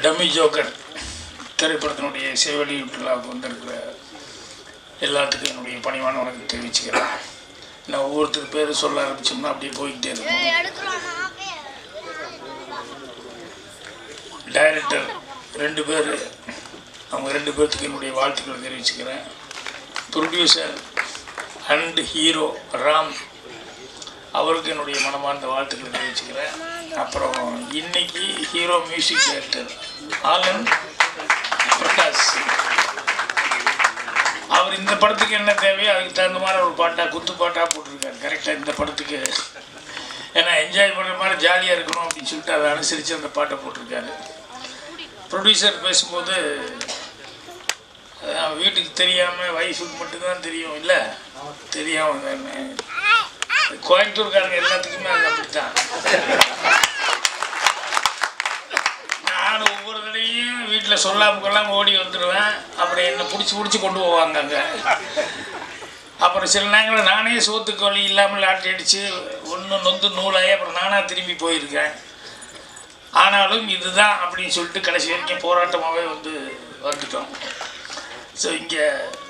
Dummy joker திரைப்படத்தினுடைய இசை வெளியீட்டுலாவுக்கு வந்திருக்கிற எல்லாத்துக்கும் என்னுடைய பணிவான வணக்கம் தெரிவிச்சுக்கிறேன் நான் ஒவ்வொருத்தர் பேர் சொல்ல ஆரம்பிச்சோம்னா அப்படியே போய்கிட்டே இருக்கும் டைரக்டர் ரெண்டு பேர் அவங்க ரெண்டு பேர்த்துக்கு என்னுடைய வாழ்த்துக்களை தெரிவிச்சுக்கிறேன் ப்ரொடியூசர் அண்ட் ஹீரோ ராம் அவருக்கு என்னுடைய மனமார்ந்த வாழ்த்துக்களை தெரிவிச்சுக்கிறேன் அப்புறம் இன்னைக்கு hero music director Alan Prakash அவர் இந்த படத்துக்கு என்ன தேவையோ அதுக்கு தகுந்த மாதிரி ஒரு பாட்டாக குத்து பாட்டாக போட்டிருக்காரு கரெக்டாக இந்த படத்துக்கு ஏன்னா என்ஜாய் பண்ணுற மாதிரி ஜாலியாக இருக்கணும் அப்படின்னு சொல்லிட்டு அதை அனுசரித்து அந்த பாட்டை போட்டிருக்காரு ப்ரொடியூசர் பேசும்போது அஹ், வீட்டுக்கு தெரியாமல் ஒய்ஃபுக்கு மட்டும்தான் தெரியும் இல்லை தெரியாமல் கோயம்புத்தூர்காரங்க எல்லாத்துக்குமே அது அப்படித்தான் நான் ஒவ்வொரு தடையும் வீட்டில் சொல்லாம கொள்ளாம ஓடி வந்துடுவேன் அப்புறம் என்னை பிடிச்சி பிடிச்சி கொண்டு போவாங்க அங்கே அப்புறம் சில நேரங்களில் நானே சோத்துக்கு வழி இல்லாமல் லாட்டரி அடித்து ஒன்று நொந்து நூலாகி அப்புறம் நானாக திரும்பி போயிருக்கேன் ஆனாலும் இதுதான் அப்படின்னு சொல்லிட்டு கடைசி வரைக்கும் போராட்டமாகவே வந்து வந்துட்டோம் ஸோ இங்கே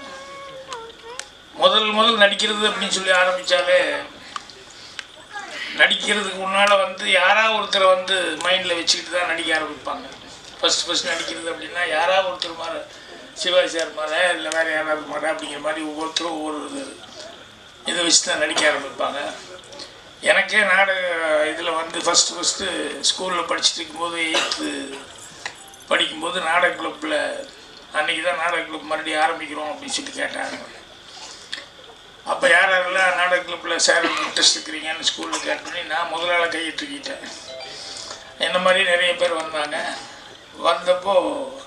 முதல் முதல் நடிக்கிறது அப்படின்னு சொல்லி ஆரம்பித்தாலே நடிக்கிறதுக்கு முன்னால் வந்து யாராவது ஒருத்தரை வந்து மைண்டில் வச்சுக்கிட்டு தான் நடிக்க ஆரம்பிப்பாங்க ஃபஸ்ட் ஃபஸ்ட் நடிக்கிறது அப்படின்னா யாராவது ஒருத்தர் மாதிரி சிவாஜி சார் மாதிரி இல்லை வேறு யாராவது மாதிரி அப்படிங்கிற மாதிரி ஒவ்வொருத்தரும் ஒவ்வொரு இது இதை வச்சு தான் நடிக்க ஆரம்பிப்பாங்க எனக்கே நாடக இதில் வந்து ஃபஸ்ட்டு ஃபஸ்ட்டு ஸ்கூலில் படிச்சுட்டு இருக்கும்போது எயித்து படிக்கும்போது நாடக கிளப்பில் அன்றைக்கி தான் நாடக கிளப் மறுபடியும் ஆரம்பிக்கிறோம் அப்படின்னு சொல்லி கேட்டாங்க அப்போ யார் யாரெல்லாம் நாடக கிளப்பில் சேர இன்ட்ரெஸ்ட் இருக்கிறீங்கன்னு ஸ்கூலில் கேட்டோன்னே நான் முதலாள கையிட்டுக்கிட்டேன் என்ன மாதிரி நிறைய பேர் வந்தாங்க வந்தப்போ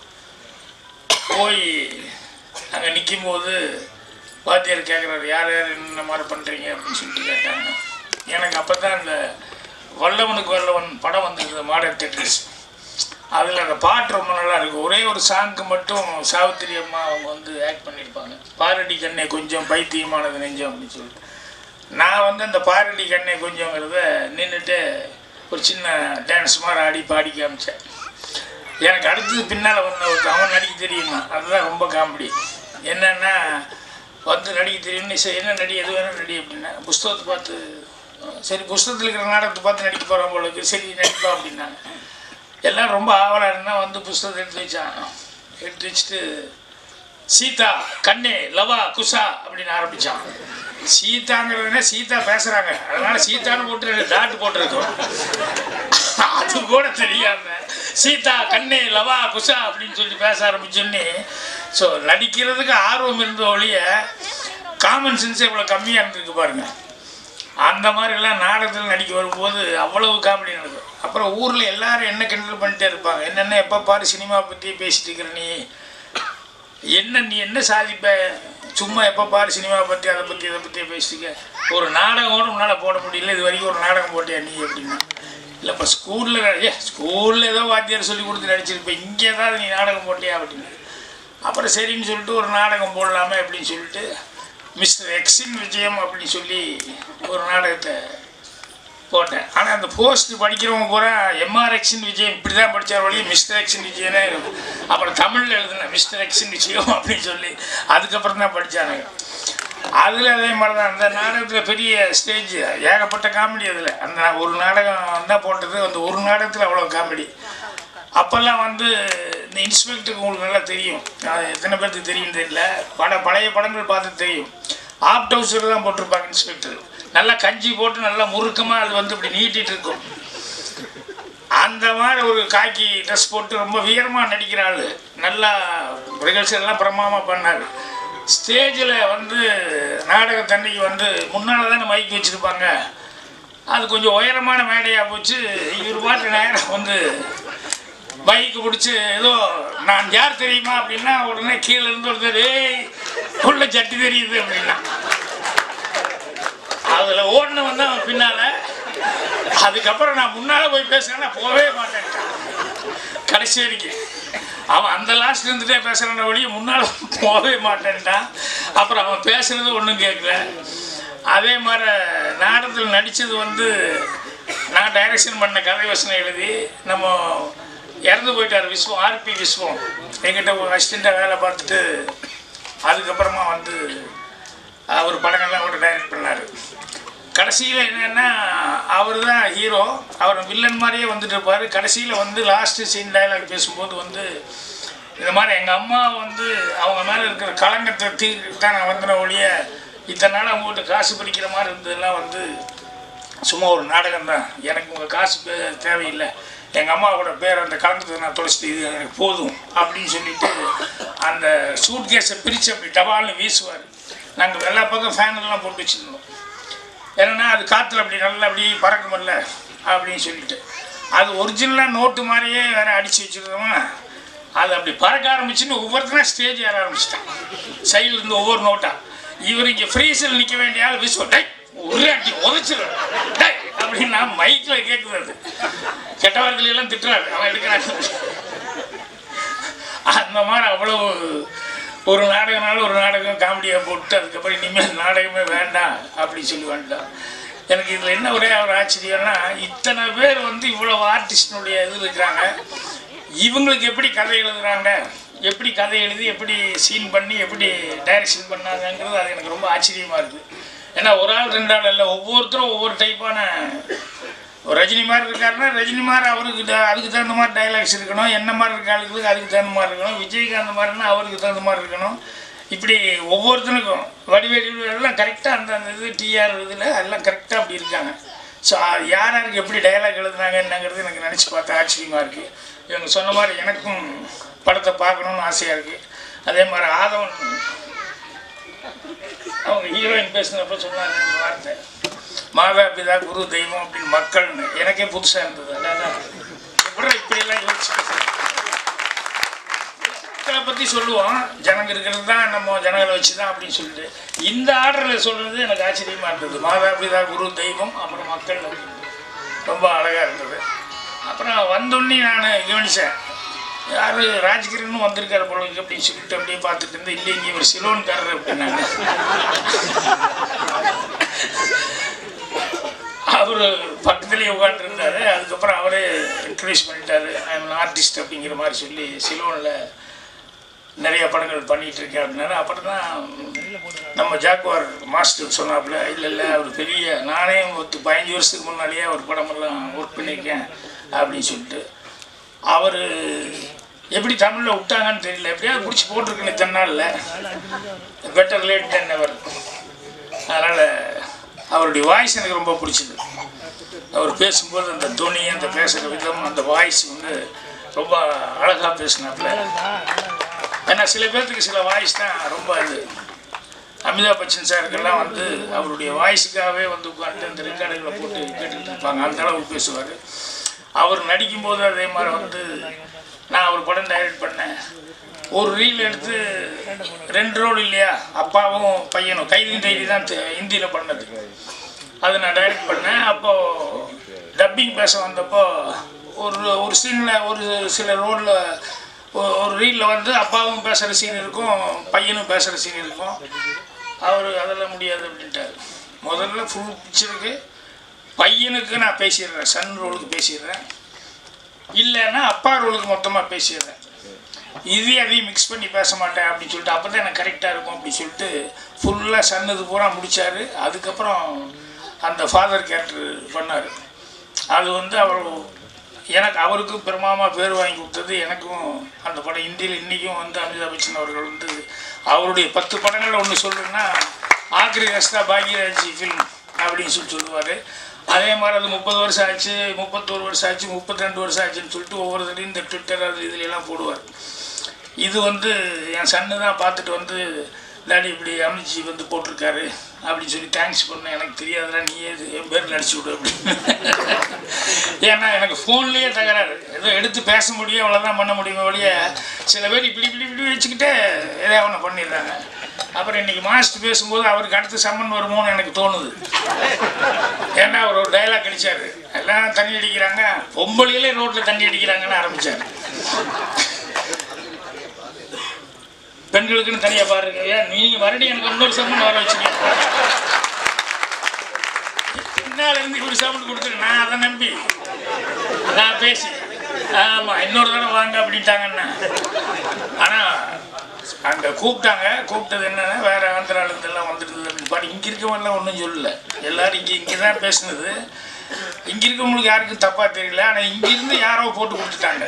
போய் அங்கே நிற்கும்போது வாத்தியார் கேட்குறாரு யார் யார் என்ன மாதிரி பண்ணுறீங்க அப்படின்னு சொல்லிட்டு கேட்டாங்க எனக்கு அப்போ தான் இந்த வல்லவனுக்கு வல்லவன் படம் வந்திருக்குது மாடர்ன் தேட்டர்ஸ் அதில் அந்த பாட்டு ரொம்ப நல்லா இருக்கும் ஒரே ஒரு சாங்க்கு மட்டும் சாவித்திரி அம்மா அவங்க வந்து ஆக்ட் பண்ணியிருப்பாங்க பாரடி கண்ணே கொஞ்சம் பைத்தியமானது நெஞ்சம் அப்படின்னு சொல்லிட்டு நான் வந்து அந்த பாரடி கண்ணே கொஞ்சங்கிறத நின்றுட்டு ஒரு சின்ன டான்ஸ் மாதிரி ஆடி பாடி காமிச்சேன் எனக்கு அடுத்தது பின்னால் வந்த ஒருத்தன் அவன் நடிக்க தெரியுமா அதுதான் ரொம்ப காமெடி என்னென்னா வந்து நடிக்க தெரியும்னு சரி என்ன நடி எது வேணும் நடி அப்படின்னா புஸ்தகத்தை பார்த்து சரி புஸ்தகத்தில் இருக்கிற நாடகத்தை பார்த்து நடிக்க போகிறான் போல இருக்கு சரி நடிப்பா அப்படின்னாங்க எல்லாம் ரொம்ப ஆவலாக இருந்தால் வந்து புஸ்தகத்தை எடுத்து வச்சான் எடுத்து வச்சுட்டு சீதா கண்ணே லவா குஷா அப்படின்னு ஆரம்பித்தான் சீதாங்கிறதுனா சீதா பேசுகிறாங்க அதனால சீதான்னு போட்டு ரெண்டு டாட் போட்டிருக்கோம் அது கூட தெரியாம சீதா கண்ணே லவா குஷா அப்படின்னு சொல்லி பேச ஆரம்பிச்சோன்னே ஸோ நடிக்கிறதுக்கு ஆர்வம் இருந்த ஒழிய காமன் சென்ஸ் இவ்வளோ கம்மியாக இருந்திருக்கு பாருங்க அந்த மாதிரிலாம் நாடகத்தில் நடிக்க வரும்போது அவ்வளவு காமெடி நடக்கும் அப்புறம் ஊரில் எல்லாரும் என்ன கிண்டல் பண்ணிட்டே இருப்பாங்க என்னென்ன எப்போ பாரு சினிமா பற்றி பேசிட்டு இருக்கிற நீ என்ன நீ என்ன சாதிப்ப சும்மா எப்போ பாரு சினிமா பற்றி அதை பற்றி இதை பற்றி பேசிக்க ஒரு நாடகம் கூட உன்னால் போட முடியல இது வரைக்கும் ஒரு நாடகம் போட்டியா நீ அப்படின்னா இல்லை இப்போ ஸ்கூலில் ஏ ஸ்கூலில் ஏதோ வாத்தியார் சொல்லி கொடுத்து நடிச்சிருப்பேன் இங்கே ஏதாவது நீ நாடகம் போட்டியா அப்படின்னு அப்புறம் சரின்னு சொல்லிட்டு ஒரு நாடகம் போடலாமே அப்படின்னு சொல்லிட்டு மிஸ்டர் எக்ஸின் விஜயம் அப்படின்னு சொல்லி ஒரு நாடகத்தை போட்டேன் ஆனால் அந்த போஸ்ட் படிக்கிறவங்க பூரா எம்ஆர் எக்ஸின் விஜயம் இப்படி தான் படித்தார் வழி மிஸ்டர் எக்ஸின் விஜயனே இருக்கும் அப்புறம் தமிழில் எழுதுனேன் மிஸ்டர் எக்ஸின் விஜயம் அப்படின்னு சொல்லி அதுக்கப்புறம் தான் படித்தானுங்க அதில் அதே மாதிரி தான் அந்த நாடகத்தில் பெரிய ஸ்டேஜ் ஏகப்பட்ட காமெடி அதில் அந்த ஒரு நாடகம் தான் போட்டது அந்த ஒரு நாடகத்தில் அவ்வளோ காமெடி அப்போல்லாம் வந்து இந்த இன்ஸ்பெக்டருக்கு உங்களுக்கு நல்லா தெரியும் அது எத்தனை பேருக்கு தெரியும் தெரியல பட பழைய படங்கள் பார்த்து தெரியும் ஆப்ட் ஹவுஸில் தான் போட்டிருப்பாங்க இன்ஸ்பெக்டர் நல்லா கஞ்சி போட்டு நல்லா முறுக்கமாக அது வந்து இப்படி நீட்டிட்டு இருக்கும் அந்த மாதிரி ஒரு காக்கி ட்ரெஸ் போட்டு ரொம்ப வீரமாக நடிக்கிற ஆள் நல்லா ரிஹர்சல் எல்லாம் பிரமாதமாக பண்ணார் ஸ்டேஜில் வந்து நாடகத்தன்னைக்கு வந்து முன்னால் தானே மைக் வச்சுருப்பாங்க அது கொஞ்சம் உயரமான மேடையாக போச்சு இவர் பாட்டு நேரம் வந்து பைக்கு பிடிச்சி ஏதோ நான் யார் தெரியுமா அப்படின்னா உடனே கீழே இருந்து ஒருத்தர் ஏய் உள்ள சட்டி தெரியுது அப்படின்னா அதில் ஓடின வந்து அவன் பின்னால் அதுக்கப்புறம் நான் முன்னால் போய் பேசுகிறேன்னா போகவே மாட்டேன்ட்டான் கடைசி வரைக்கும் அவன் அந்த லாஸ்ட் இருந்துட்டே பேசுகிறான வழியை முன்னால் போகவே மாட்டேன்ட்டான் அப்புறம் அவன் பேசுனது ஒன்றும் கேட்கல அதே மாதிரி நாடகத்தில் நடித்தது வந்து நான் டைரக்ஷன் பண்ண கதை வசனம் எழுதி நம்ம இறந்து போயிட்டார் விஸ்வம் ஆர்பி விஸ்வம் எங்கிட்ட ஒரு அசிஸ்டண்ட்டாக வேலை பார்த்துட்டு அதுக்கப்புறமா வந்து அவர் படங்கள்லாம் கூட டைரக்ட் பண்ணார் கடைசியில் என்னென்னா அவர் தான் ஹீரோ அவர் வில்லன் மாதிரியே வந்துட்டு இருப்பார் கடைசியில் வந்து லாஸ்ட்டு சீன் டயலாக் பேசும்போது வந்து இந்த மாதிரி எங்கள் அம்மா வந்து அவங்க மேலே இருக்கிற களங்கத்தை தீர்க்கு தான் நான் வந்தன ஒழிய இத்தனை நாள் அவங்ககிட்ட காசு பிடிக்கிற மாதிரி இருந்ததெல்லாம் வந்து சும்மா ஒரு நாடகம் தான் எனக்கு உங்கள் காசு பே- தேவையில்லை எங்கள் அம்மாவோட பேர் அந்த கலந்ததை நான் தொலைச்சிட்டு இது எனக்கு போதும் அப்படின்னு சொல்லிட்டு அந்த சூட் கேஸை பிரித்து அப்படி டபால்னு வீசுவார் நாங்கள் எல்லா பக்கம் ஃபேன் எல்லாம் போட்டு வச்சுருந்தோம் ஏன்னா அது காற்றுல அப்படி நல்லா அப்படி பறக்குமில்ல அப்படின்னு சொல்லிட்டு அது ஒரிஜினலாக நோட்டு மாதிரியே வேற அடித்து வச்சுருந்தோமா அது அப்படி பறக்க ஆரம்பிச்சுன்னு ஒவ்வொருத்தனா ஸ்டேஜ் ஏற ஆரம்பிச்சிட்டான் சைடில் இருந்து ஒவ்வொரு நோட்டா இவர் இங்கே ஃப்ரீஸில் நிற்க வேண்டிய ஆள் விசுவ டை ஒரு அடி உதச்சிடும் டை அப்படின்னா மைக்கில் கேட்குது அது கெட்ட வார்த்தையில எல்லாம் திட்டுறாரு அவன் எடுக்கிறான் அந்த மாதிரி அவ்வளவு ஒரு நாடகம்னாலும் ஒரு நாடகம் காமெடியாக போட்டு அதுக்கப்புறம் இனிமேல் நாடகமே வேண்டாம் அப்படின்னு சொல்லி வந்துட்டான் எனக்கு இதில் என்ன ஒரே ஒரு ஆச்சரியம்னா இத்தனை பேர் வந்து இவ்வளோ ஆர்டிஸ்டினுடைய இது இருக்கிறாங்க இவங்களுக்கு எப்படி கதை எழுதுறாங்க எப்படி கதை எழுதி எப்படி சீன் பண்ணி எப்படி டைரக்ஷன் பண்ணாங்கங்கிறது அது எனக்கு ரொம்ப ஆச்சரியமாக இருக்குது ஏன்னா ஒரு ஆள் ரெண்டு ஆள் இல்லை ஒவ்வொருத்தரும் ஒவ்வொரு டைப்பான ஒரு ரஜினி மாதிரி இருக்காருன்னா ரஜினி மாதிரி அவருக்கு த- அதுக்கு தகுந்த மாதிரி டைலாக்ஸ் இருக்கணும் என்ன மாதிரி இருக்க ஆளுங்களுக்கு அதுக்கு தகுந்த மாதிரி இருக்கணும் விஜயகாந்த் மாதிரினா அவருக்கு தகுந்த மாதிரி இருக்கணும் இப்படி ஒவ்வொருத்தனுக்கும் வடிவேலு எல்லாம் கரெக்டாக அந்த அந்த இது டிஆர் இதில் எல்லாம் கரெக்டாக அப்படி இருக்காங்க ஸோ யார் யாருக்கு எப்படி டைலாக் எழுதுனாங்க என்னங்கிறது எனக்கு நினச்சி பார்த்தா ஆச்சரியமாக இருக்குது இவங்க சொன்ன மாதிரி எனக்கும் படத்தை பார்க்கணுன்னு ஆசையாக இருக்குது அதே மாதிரி ஆதவன் அவங்க ஹீரோயின் பேசினப்ப சொன்னாங்க இந்த வார்த்தை மாதா பிதா குரு தெய்வம் அப்படின்னு மக்கள்னு எனக்கே புதுசாக இருந்தது அதான் எப்படி இப்படியெல்லாம் யோசிச்சு பேசுறது? மக்களை பற்றி சொல்லுவோம் ஜனங்க இருக்கிறது தான் நம்ம ஜனங்களை வச்சு தான் அப்படின்னு சொல்லிட்டு இந்த ஆர்டரில் சொல்கிறது எனக்கு ஆச்சரியமாக இருந்தது மாதா பிதா குரு தெய்வம் அப்புறம் மக்கள் அப்படின்னு. ரொம்ப அழகாக இருந்தது அப்புறம் வந்தோடனே நான் கவனித்தேன் யார் ராஜ்கிரனும் வந்திருக்காரு போல இருக்கு அப்படின்னு சொல்லிட்டு அப்படியே பார்த்துட்டு இருந்தேன் இல்லை இங்கே ஒரு சிலோன்காரர் அப்படின்னாங்க அவர் பக்கத்துலேயே உட்காந்துருந்தாரு அதுக்கப்புறம் அவரே இன்ட்ரடியூஸ் பண்ணிட்டாரு ஐம் ஆர்டிஸ்ட் அப்படிங்கிற மாதிரி சொல்லி சிலோனில் நிறைய படங்கள் பண்ணிட்டு இருக்கேன் அப்படின்னாரு அப்புறம் தான் நம்ம ஜாக்குவார் மாஸ்டர் சொன்னாப்புல இல்லை இல்லை அவர் பெரிய நானே ஒரு பதினஞ்சு வருஷத்துக்கு முன்னாடியே அவர் படமெல்லாம் ஒர்க் பண்ணியிருக்கேன் அப்படின்னு சொல்லிட்டு அவர் எப்படி தமிழில் விட்டாங்கன்னு தெரியல எப்படியாவது பிடிச்சி போட்டிருக்குன்னு இத்தனை நாளில் பெட்டர் லேட் தென் எவர் அதனால் அவருடைய வாய்ஸ் எனக்கு ரொம்ப பிடிச்சது அவர் பேசும்போது அந்த துணி அந்த பேசுகிற விதம் அந்த வாய்ஸ் வந்து ரொம்ப அழகாக பேசினாப்புல ஏன்னா சில பேர்த்துக்கு சில வாய்ஸ் தான் ரொம்ப இது அமிதாப் பச்சன் சாருக்கெல்லாம் வந்து அவருடைய வாய்ஸுக்காகவே வந்து உட்காந்து அந்த ரெக்கார்டுகளை போட்டு கேட்டுட்டு இருப்பாங்க அந்த அளவுக்கு பேசுவார் அவர் நடிக்கும்போது அதே மாதிரி வந்து நான் ஒரு படம் டைரக்ட் பண்ணேன் ஒரு ரீல் எடுத்து ரெண்டு ரோல் இல்லையா அப்பாவும் பையனும் கைதி டைரி தான் ஹிந்தியில் பண்ணது அதை நான் டைரக்ட் பண்ணேன் அப்போது டப்பிங் பேச வந்தப்போ ஒரு ஒரு சீனில் ஒரு சில ரோலில் ஒரு ரீலில் வந்து அப்பாவும் பேசுகிற சீன் இருக்கும் பையனும் பேசுகிற சீன் இருக்கும் அவர் அதெல்லாம் முடியாது அப்படின்ட்டார் முதல்ல ஃபுல் பிக்சருக்கு பையனுக்கு நான் பேசிடுறேன் சன் ரோலுக்கு பேசிடுறேன் இல்லைன்னா அப்பா ரோலுக்கு மொத்தமாக பேசிடுறேன் இது அதையும் மிக்ஸ் பண்ணி பேச மாட்டேன் அப்படின்னு சொல்லிட்டு அப்போ தான் எனக்கு கரெக்டாக இருக்கும் அப்படின்னு சொல்லிட்டு ஃபுல்லாக சன்னது பூரா முடித்தார் அதுக்கப்புறம் அந்த ஃபாதர் கேரக்டர் பண்ணார் அது வந்து அவர் எனக்கு அவருக்கு பெருமாமா பேர் வாங்கி கொடுத்தது எனக்கும் அந்த படம் இந்தியில் இன்றைக்கும் வந்து அமிதாப் பச்சன் அவர்கள் வந்து அவருடைய பத்து படங்களில் ஒன்று சொல்லுன்னா ஆக்ரி ரஸ்தா பாக்யராஜ் ஃபில்ம் அப்படின்னு சொல்லி சொல்லுவார் அதே மாதிரி அது முப்பது வருஷம் ஆச்சு முப்பத்தோரு வருஷம் ஆச்சு முப்பத்தி ரெண்டு வருஷம் ஆச்சுன்னு சொல்லிட்டு ஒவ்வொரு தடையும் இந்த ட்விட்டர் அது இதுல எல்லாம் போடுவார் இது வந்து என் சன்னு தான் பார்த்துட்டு வந்து டாடி இப்படி அமித்ஜி வந்து போட்டிருக்காரு அப்படின்னு சொல்லி தேங்க்ஸ் பண்ண எனக்கு தெரியாதுடா நீ இது என் பேரில் அடிச்சு விடு அப்படின்னு ஏன்னா எனக்கு ஃபோன்லேயே தகராறு ஏதோ எடுத்து பேச முடியும் அவ்வளோதான் பண்ண முடியுமே ஒழிய சில பேர் இப்படி இப்படி இப்படி வச்சுக்கிட்டே எதாவது ஒன்று பண்ணிடுறாங்க அப்புறம் இன்னைக்கு மாஸ்டர் பேசும்போது அவருக்கு அடுத்து சம்மன் வருமோன்னு எனக்கு தோணுது ஏன்னா அவர் ஒரு டைலாக் அடிச்சாரு எல்லாம் தண்ணி அடிக்கிறாங்க பொம்பளையிலே ரோட்டில் தண்ணி அடிக்கிறாங்கன்னு ஆரம்பிச்சார் பெண்களுக்குன்னு தனியாக பாருங்க ஏன் நீங்கள் மறுபடியும் எனக்கு இன்னொரு சம்மன் வர வச்சுக்கீங்க பின்னால இருந்து ஒரு சவுண்ட் கொடுத்துரு நான் அதை நம்பி நான் பேசி ஆமாம் இன்னொரு தடவை வாங்க அப்படின்ட்டாங்கண்ணா ஆனால் அங்கே கூப்பிட்டாங்க கூப்பிட்டது என்னன்னா வேற ஆந்திராலேருந்தெல்லாம் வந்துடுது அப்படின்னு பாட்டு இங்கே இருக்கவங்கலாம் ஒன்றும் சொல்லல எல்லாரும் இங்கே இங்கே தான் பேசுனது இங்கே இருக்கவங்களுக்கு யாருக்கும் தப்பாக தெரியல ஆனால் இங்கிருந்து யாரோ போட்டு கொடுத்துட்டாங்க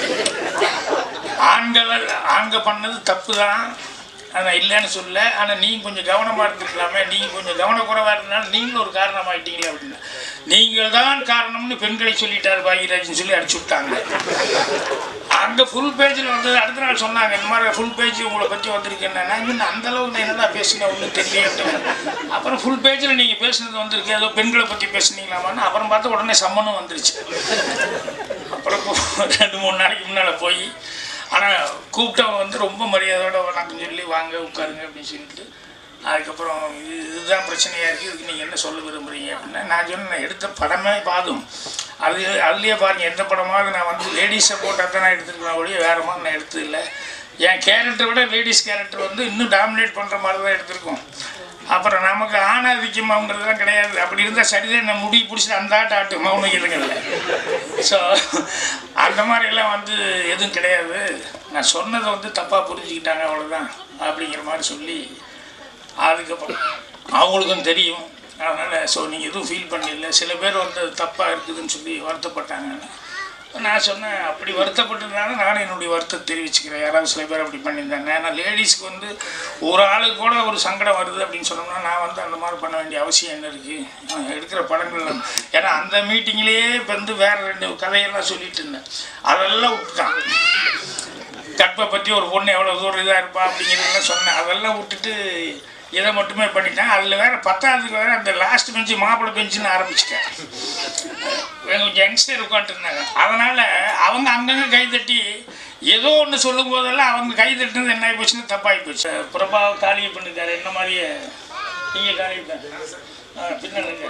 ஆண்கள் ஆண்க பண்ணது தப்பு தான் ஆனால் இல்லைன்னு சொல்ல ஆனால் நீங்கள் கொஞ்சம் கவனமாக இருந்துருக்கலாமே நீங்கள் கொஞ்சம் கவனக்குறைவாக இருந்தாலும் நீங்களும் ஒரு காரணமாயிட்டீங்களே அப்படின்னு நீங்கள் தான் காரணம்னு பெண்களை சொல்லிட்டார் பாகியராஜ்னு சொல்லி அடிச்சு விட்டாங்க அங்கே ஃபுல் பேஜில் வந்து அடுத்த நாள் சொன்னாங்க இந்த மாதிரி ஃபுல் பேஜ் உங்களை பற்றி வந்திருக்கேன் நான் இன்னும் அந்த அளவுக்கு நான் என்னடா பேசினேன் ஒன்றும் தெரியல அப்புறம் ஃபுல் பேஜில் நீங்கள் பேசுனது வந்திருக்கு ஏதோ பெண்களை பற்றி பேசுனீங்களாமான்னு அப்புறம் பார்த்தா உடனே சம்மனும் வந்துருச்சு அப்புறம் இப்போ ரெண்டு மூணு நாளைக்கு முன்னால் போய் ஆனால் கூப்பிட்டவங்க வந்து ரொம்ப மரியாதையோட வணக்கம் சொல்லி வாங்க உட்காருங்க அப்படின்னு சொல்லிட்டு அதுக்கப்புறம் இது இதுதான் பிரச்சனையாக இருக்குது இதுக்கு நீங்கள் என்ன சொல்ல விரும்புகிறீங்க அப்படின்னா நான் சொன்னேன் நான் எடுத்த படமே பாதும் அது அதுலேயே பாருங்கள் எந்த படமாவது நான் வந்து லேடிஸை போட்டால் தான் நான் எடுத்துருக்கேன் ஒழிய வேறு மாதிரி நான் எடுத்தது இல்லை என் கேரக்டரை விட லேடிஸ் கேரக்டர் வந்து இன்னும் டாமினேட் பண்ணுற மாதிரி தான் எடுத்திருக்கோம் அப்புறம் நமக்கு ஆணாதிக்கமாங்கிறதுலாம் கிடையாது அப்படி இருந்தால் சரிதான் நான் முடி பிடிச்சிட்டு அந்த ஆட்ட ஆட்டு மௌனம் இல்லைங்கல்ல ஸோ அந்த மாதிரிலாம் வந்து எதுவும் கிடையாது நான் சொன்னதை வந்து தப்பாக புரிஞ்சுக்கிட்டாங்க அவ்வளோதான் அப்படிங்கிற மாதிரி சொல்லி அதுக்கப்புறம் அவங்களுக்கும் தெரியும் அதனால் ஸோ நீங்கள் எதுவும் ஃபீல் பண்ணல சில பேர் வந்து அது தப்பாக இருக்குதுன்னு சொல்லி வருத்தப்பட்டாங்க நான் சொன்னேன் அப்படி வருத்தப்பட்டிருந்தாலும் நானும் என்னுடைய வருத்தத்தை தெரிவிச்சுக்கிறேன் யாராவது சில பேர் அப்படி பண்ணியிருந்தாங்க ஏன்னா லேடிஸ்க்கு வந்து ஒரு ஆளுக்கு கூட ஒரு சங்கடம் வருது அப்படின்னு சொன்னோம்னா நான் வந்து அந்த மாதிரி பண்ண வேண்டிய அவசியம் என்ன இருக்குது எடுக்கிற படங்கள் ஏன்னா அந்த மீட்டிங்லேயே இப்போ வந்து வேறு ரெண்டு கதையெல்லாம் சொல்லிட்டு இருந்தேன் அதெல்லாம் விட்டுட்டான் கற்பை பற்றி ஒரு பொண்ணு எவ்வளோ தூரம் இதாக இருப்பா அப்படிங்கிறதெல்லாம் சொன்னேன் அதெல்லாம் விட்டுட்டு இதை மட்டுமே பண்ணிட்டேன் அதில் வேறு பத்தாவதுக்கு வேறு அந்த லாஸ்ட் பெஞ்சு மாப்பிள்ளை பெஞ்சுன்னு ஆரம்பிச்சிட்டேன் கொஞ்சம் யங்ஸ்டர் உட்காந்துருந்தாங்க அதனால் அவங்க அங்கங்கே கை தட்டி ஏதோ ஒன்று சொல்லும் போதெல்லாம் அவங்க கை தட்டுனது என்ன ஆகி போச்சுன்னு தப்பாகி போச்சு பிரபாவை காலியை பண்ணிருக்காரு என்ன மாதிரியே நீங்கள் காலி பின்னாங்க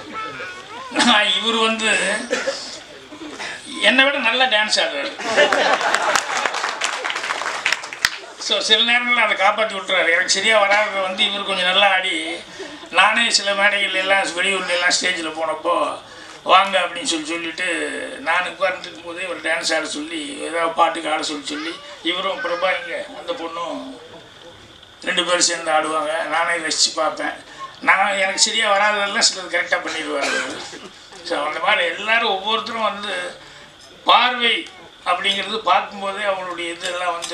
இவர் வந்து என்னை விட நல்லா டான்ஸ் ஆடுறாரு ஸோ சில நேரங்களில் அதை காப்பாற்றி விட்டுறாரு எனக்கு சரியாக வராதது வந்து இவர் கொஞ்சம் நல்லா ஆடி நானே சில மேடைகள் எல்லாம் வெளியூர்ல எல்லாம் ஸ்டேஜில் போனப்போ வாங்க அப்படின்னு சொல்லி சொல்லிட்டு நான் உட்கார்ந்துருக்கும் போதே ஒரு டான்ஸ் ஆட சொல்லி ஏதாவது பாட்டுக்கு ஆட சொல்லி சொல்லி இவரும் பிரபா இங்கே அந்த பொண்ணும் ரெண்டு பேரும் சேர்ந்து ஆடுவாங்க நானே ரசித்து பார்ப்பேன் நான் எனக்கு சரியாக வராததெல்லாம் சிலது கரெக்டாக பண்ணிடுவார் ஸோ அந்த மாதிரி எல்லாரும் ஒவ்வொருத்தரும் வந்து பார்வை அப்படிங்கிறது பார்க்கும்போதே அவங்களுடைய இதெல்லாம் வந்து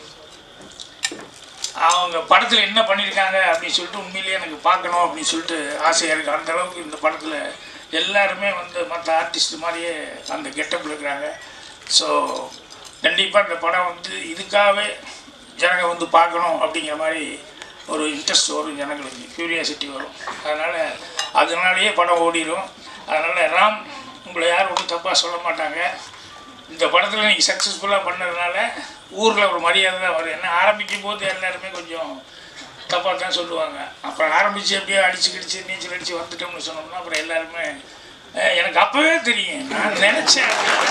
அவங்க படத்தில் என்ன பண்ணியிருக்காங்க அப்படின்னு சொல்லிட்டு உண்மையிலேயே எனக்கு பார்க்கணும் அப்படின்னு சொல்லிட்டு ஆசையாக இருக்குது அந்த அளவுக்கு இந்த படத்தில் எல்லாருமே வந்து மற்ற ஆர்டிஸ்ட் மாதிரியே அந்த கெட்டப்பில் இருக்கிறாங்க ஸோ கண்டிப்பாக இந்த படம் வந்து இதுக்காகவே ஜனங்க வந்து பார்க்கணும் அப்படிங்கிற மாதிரி ஒரு இன்ட்ரெஸ்ட் வரும் ஜனங்களுக்கு க்யூரியாசிட்டி வரும் அதனால் அதனாலேயே படம் ஓடிடும் அதனால் ராம் உங்களை யாரும் ஒன்றும் தப்பாக சொல்ல மாட்டாங்க இந்த படத்தில் நீங்கள் சக்ஸஸ்ஃபுல்லாக பண்ணதுனால ஊரில் ஒரு மரியாதை தான் வரும் என்ன ஆரம்பிக்கும் போது எல்லாருமே கொஞ்சம் தப்பாக தான் சொல்லுவாங்க அப்புறம் ஆரம்பித்து எப்படியோ அடிச்சு கிடிச்சு நீச்சல் அடித்து வந்துட்டோம்னு சொன்னோம்னா அப்புறம் எல்லாருமே "அஹ், எனக்கு அப்போவே தெரியும் நான் நினச்சேன்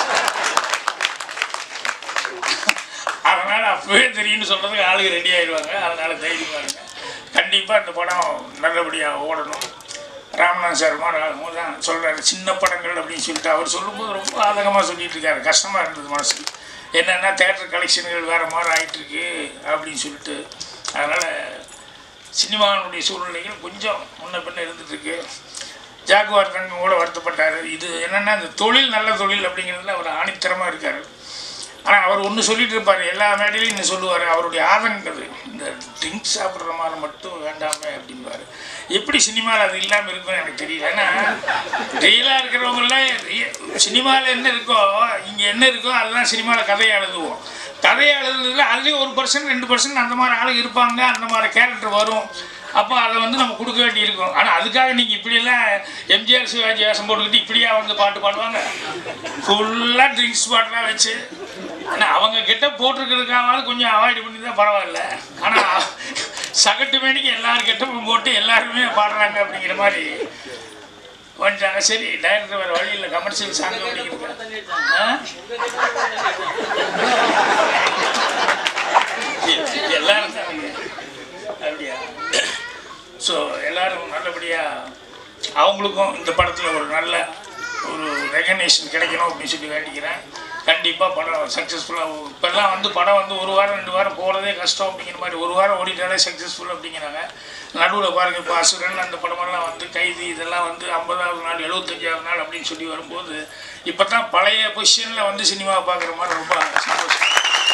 அதனால் அப்போவே தெரியும்னு சொல்கிறதுக்கு ஆளுங்க ரெடி ஆயிடுவாங்க அதனால் தைரியமாக இருங்க கண்டிப்பாக இந்த படம் நல்லபடியாக ஓடணும் ராமநாத் சார் மாதிரி தான் சொல்கிறாரு சின்ன படங்கள் அப்படின்னு சொல்லிட்டு அவர் சொல்லும்போது ரொம்ப ஆதகமாக சொல்லிட்டு இருக்காரு கஷ்டமாக இருந்தது மனசுக்கு என்னென்னா தேட்டர் கலெக்ஷன்கள் வேறு மாதிரி ஆயிட்டிருக்கு அப்படின்னு சொல்லிட்டு அதனால் சினிமாவினுடைய சூழ்நிலைகள் கொஞ்சம் முன்ன பின்ன இருந்துகிட்ருக்கு ஜாக்குவார் தங்கம் கூட வருத்தப்பட்டார் இது என்னென்னா இந்த தொழில் நல்ல தொழில் அப்படிங்கிறதுல அவர் ஆணித்தரமாக இருக்கார் ஆனால் அவர் ஒன்று சொல்லிட்டு இருப்பார் எல்லா மேடையிலையும் இன்னும் சொல்லுவார் அவருடைய ஆதங்கது இந்த ட்ரிங்க்ஸ் சாப்பிட்ற மாதிரி மட்டும் வேண்டாமே அப்படிம்பாரு எப்படி சினிமாவில் அது இல்லாமல் இருக்கும்னு எனக்கு தெரியல ஏன்னா ரியலாக இருக்கிறவங்களாம் சினிமாவில் என்ன இருக்கோ இங்கே என்ன இருக்கோ அதுதான் சினிமாவில் கதையை எழுதுவோம் கதையை எழுதுறதுல அதுலேயும் ஒரு பர்சன்ட் ரெண்டு பர்சன்ட் அந்த மாதிரி ஆளுங்க இருப்பாங்க அந்த மாதிரி கேரக்டர் வரும் அப்போ அதை வந்து நம்ம கொடுக்க வேண்டி இருக்கும் ஆனால் அதுக்காக நீங்கள் இப்படியெல்லாம் எம்ஜிஆர் சிவாஜி வேஷம் போட்டுக்கிட்டு இப்படியா வந்து பாட்டு பாடுவாங்க ஃபுல்லாக ட்ரிங்க்ஸ் பாட்டெலாம் வச்சு ஆனால் அவங்க கிட்ட போட்டிருக்கிறதுக்காவது கொஞ்சம் அவாய்ட் பண்ணி தான் பரவாயில்ல ஆனால் சகட்டு மேனிக்கு எல்லாரும் கெட்டப்பும் போட்டு எல்லாருமே பாடுறாங்க அப்படிங்கிற மாதிரி வந்துட்டாங்க சரி டைரக்டர் வேறு வழி இல்லை கமர்ஷியல் சாங் அப்படிங்கிறது ஆ? எல்லாரும் தானுங்க அப்படியா ஸோ எல்லாரும் நல்லபடியாக அவங்களுக்கும் இந்த படத்தில் ஒரு நல்ல ஒரு ரெகக்னேஷன் கிடைக்கணும் அப்படின்னு சொல்லி வேண்டிக்கிறேன் கண்டிப்பாக படம் சக்ஸஸ்ஃபுல்லாக இப்போல்லாம் வந்து படம் வந்து ஒரு வாரம் ரெண்டு வாரம் போகிறதே கஷ்டம் அப்படிங்கிற மாதிரி ஒரு வாரம் ஓடிட்டாலே சக்ஸஸ்ஃபுல் அப்படிங்கிறாங்க நடுவில் பாருங்க இப்போ அசுரன் அந்த படமெல்லாம் வந்து கைதி இதெல்லாம் வந்து ஐம்பதாவது நாள் எழுபத்தஞ்சாவது நாள் அப்படின்னு சொல்லி வரும்போது இப்போ தான் பழைய பொசிஷனில் வந்து சினிமாவை பார்க்குற மாதிரி ரொம்ப சந்தோஷம்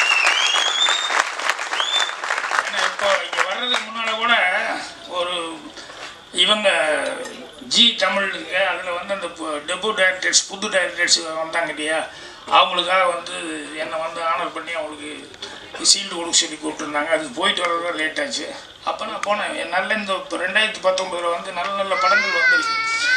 ஏன்னா இப்போ இங்கே வர்றதுக்கு முன்னால் கூட ஒரு இவங்க ஜி தமிழுங்க அதில் வந்து அந்த டெபு டைரக்டர்ஸ் புது டைரக்டர்ஸ் வந்தாங்க இல்லையா அவங்களுக்காக வந்து என்னை வந்து ஆனர் பண்ணி அவங்களுக்கு சீல்டு கொடுக்க சொல்லி கூப்பிட்டுருந்தாங்க அது போயிட்டு வர்றது லேட் ஆச்சு அப்போ நான் போனேன் என் நல்ல இந்த இப்போ ரெண்டாயிரத்தி பத்தொம்பதில் வந்து நல்ல நல்ல படங்கள் வந்திருக்கு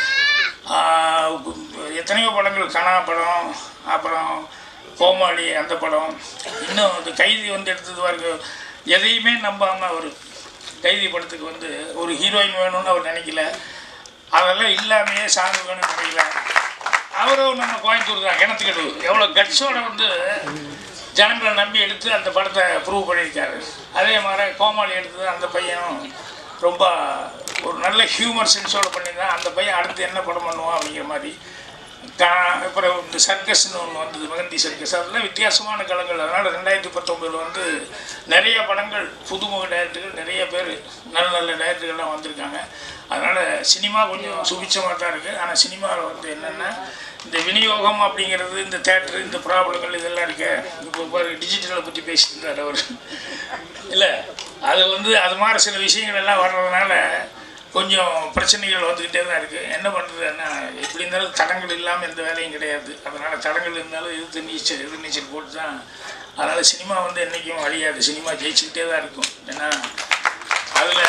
ஆஹ் எத்தனையோ படங்கள் கனா படம் அப்புறம் கோமாளி அந்த படம் இன்னும் இந்த கைதி வந்து எடுத்தது பாருங்க எதையுமே நம்பாமல் அவர் கைதி படத்துக்கு வந்து ஒரு ஹீரோயின் வேணும்னு அவர் நினைக்கல அதெல்லாம் இல்லாமையே சாங் வேணும்னு நினைக்கல அவரும் நம்ம கோயம்புத்தூர் தான் கிணத்துக்கடு எவ்வளோ கட்ஸோட வந்து ஜனங்களை நம்பி எடுத்து அந்த படத்தை ப்ரூவ் பண்ணியிருக்காரு அதே மாதிரி கோமாளி எடுத்தது அந்த பையனும் ரொம்ப ஒரு நல்ல ஹியூமர் சென்ஸோட பண்ணியிருந்தான் அந்த பையன் அடுத்து என்ன படம் பண்ணுவான் அப்படிங்கிற மாதிரி கா அப்புறம் இந்த சர்க்கஸ்னு ஒன்று வந்தது மகந்தி சர்க்கஸ் அதெல்லாம் வித்தியாசமான களங்கள் அதனால் ரெண்டாயிரத்தி பத்தொம்பதில் வந்து நிறைய படங்கள் புதுமுக டைரக்டர்கள் நிறைய பேர் நல்ல நல்ல டைரக்டர்கள்லாம் வந்திருக்காங்க அதனால் சினிமா கொஞ்சம் சுபிச்சமாக தான் இருக்குது ஆனால் சினிமாவில் வந்து என்னென்னா இந்த விநியோகம் அப்படிங்கிறது இந்த தேட்டர் இந்த ப்ராப்ளங்கள் இதெல்லாம் இருக்கு இப்போ பாரு டிஜிட்டலை பற்றி பேசிட்டு இருந்தார் அவர் இல்லை அது வந்து அது மாதிரி சில விஷயங்கள் எல்லாம் வர்றதுனால கொஞ்சம் பிரச்சனைகள் வந்துக்கிட்டே தான் இருக்குது என்ன பண்ணுறதுன்னா எப்படி இருந்தாலும் தடங்கள் இல்லாமல் எந்த வேலையும் கிடையாது அதனால் தடங்கள் இருந்தாலும் எதிர்த்து நீச்சல் எதிர் நீச்சல் போட்டு தான் அதனால் சினிமா வந்து என்றைக்கும் அழியாது சினிமா ஜெயிச்சுக்கிட்டே தான் இருக்கும் ஏன்னா அதில்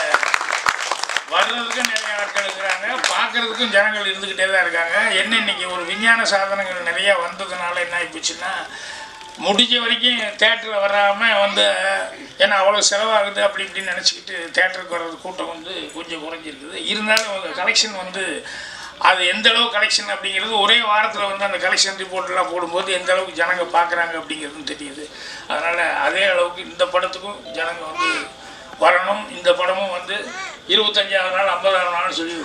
வர்றதுக்கு நிறைய ஆட்கள் இருக்கிறாங்க பார்க்கறதுக்கும் ஜனங்கள் இருந்துக்கிட்டே தான் இருக்காங்க என்ன இன்னைக்கு ஒரு விஞ்ஞான சாதனங்கள் நிறைய வந்ததுனால என்ன ஆகிப்போச்சுன்னா முடிஞ்ச வரைக்கும் தேட்டரில் வராமல் வந்து ஏன்னா அவ்வளோ செலவாகுது அப்படி இப்படின்னு நினச்சிக்கிட்டு தேட்டருக்கு வர்றது கூட்டம் வந்து கொஞ்சம் குறைஞ்சிருக்குது இருந்தாலும் கலெக்ஷன் வந்து அது எந்த அளவு கலெக்ஷன் அப்படிங்கிறது ஒரே வாரத்தில் வந்து அந்த கலெக்ஷன் ரிப்போர்ட்லாம் போடும்போது எந்த அளவுக்கு ஜனங்க பார்க்குறாங்க அப்படிங்கிறதும் தெரியுது அதனால் அதே அளவுக்கு இந்த படத்துக்கும் ஜனங்க வந்து வரணும் இந்த படமும் வந்து இருபத்தஞ்சாவது நாள் ஐம்பதாவது நாள்னு சொல்லி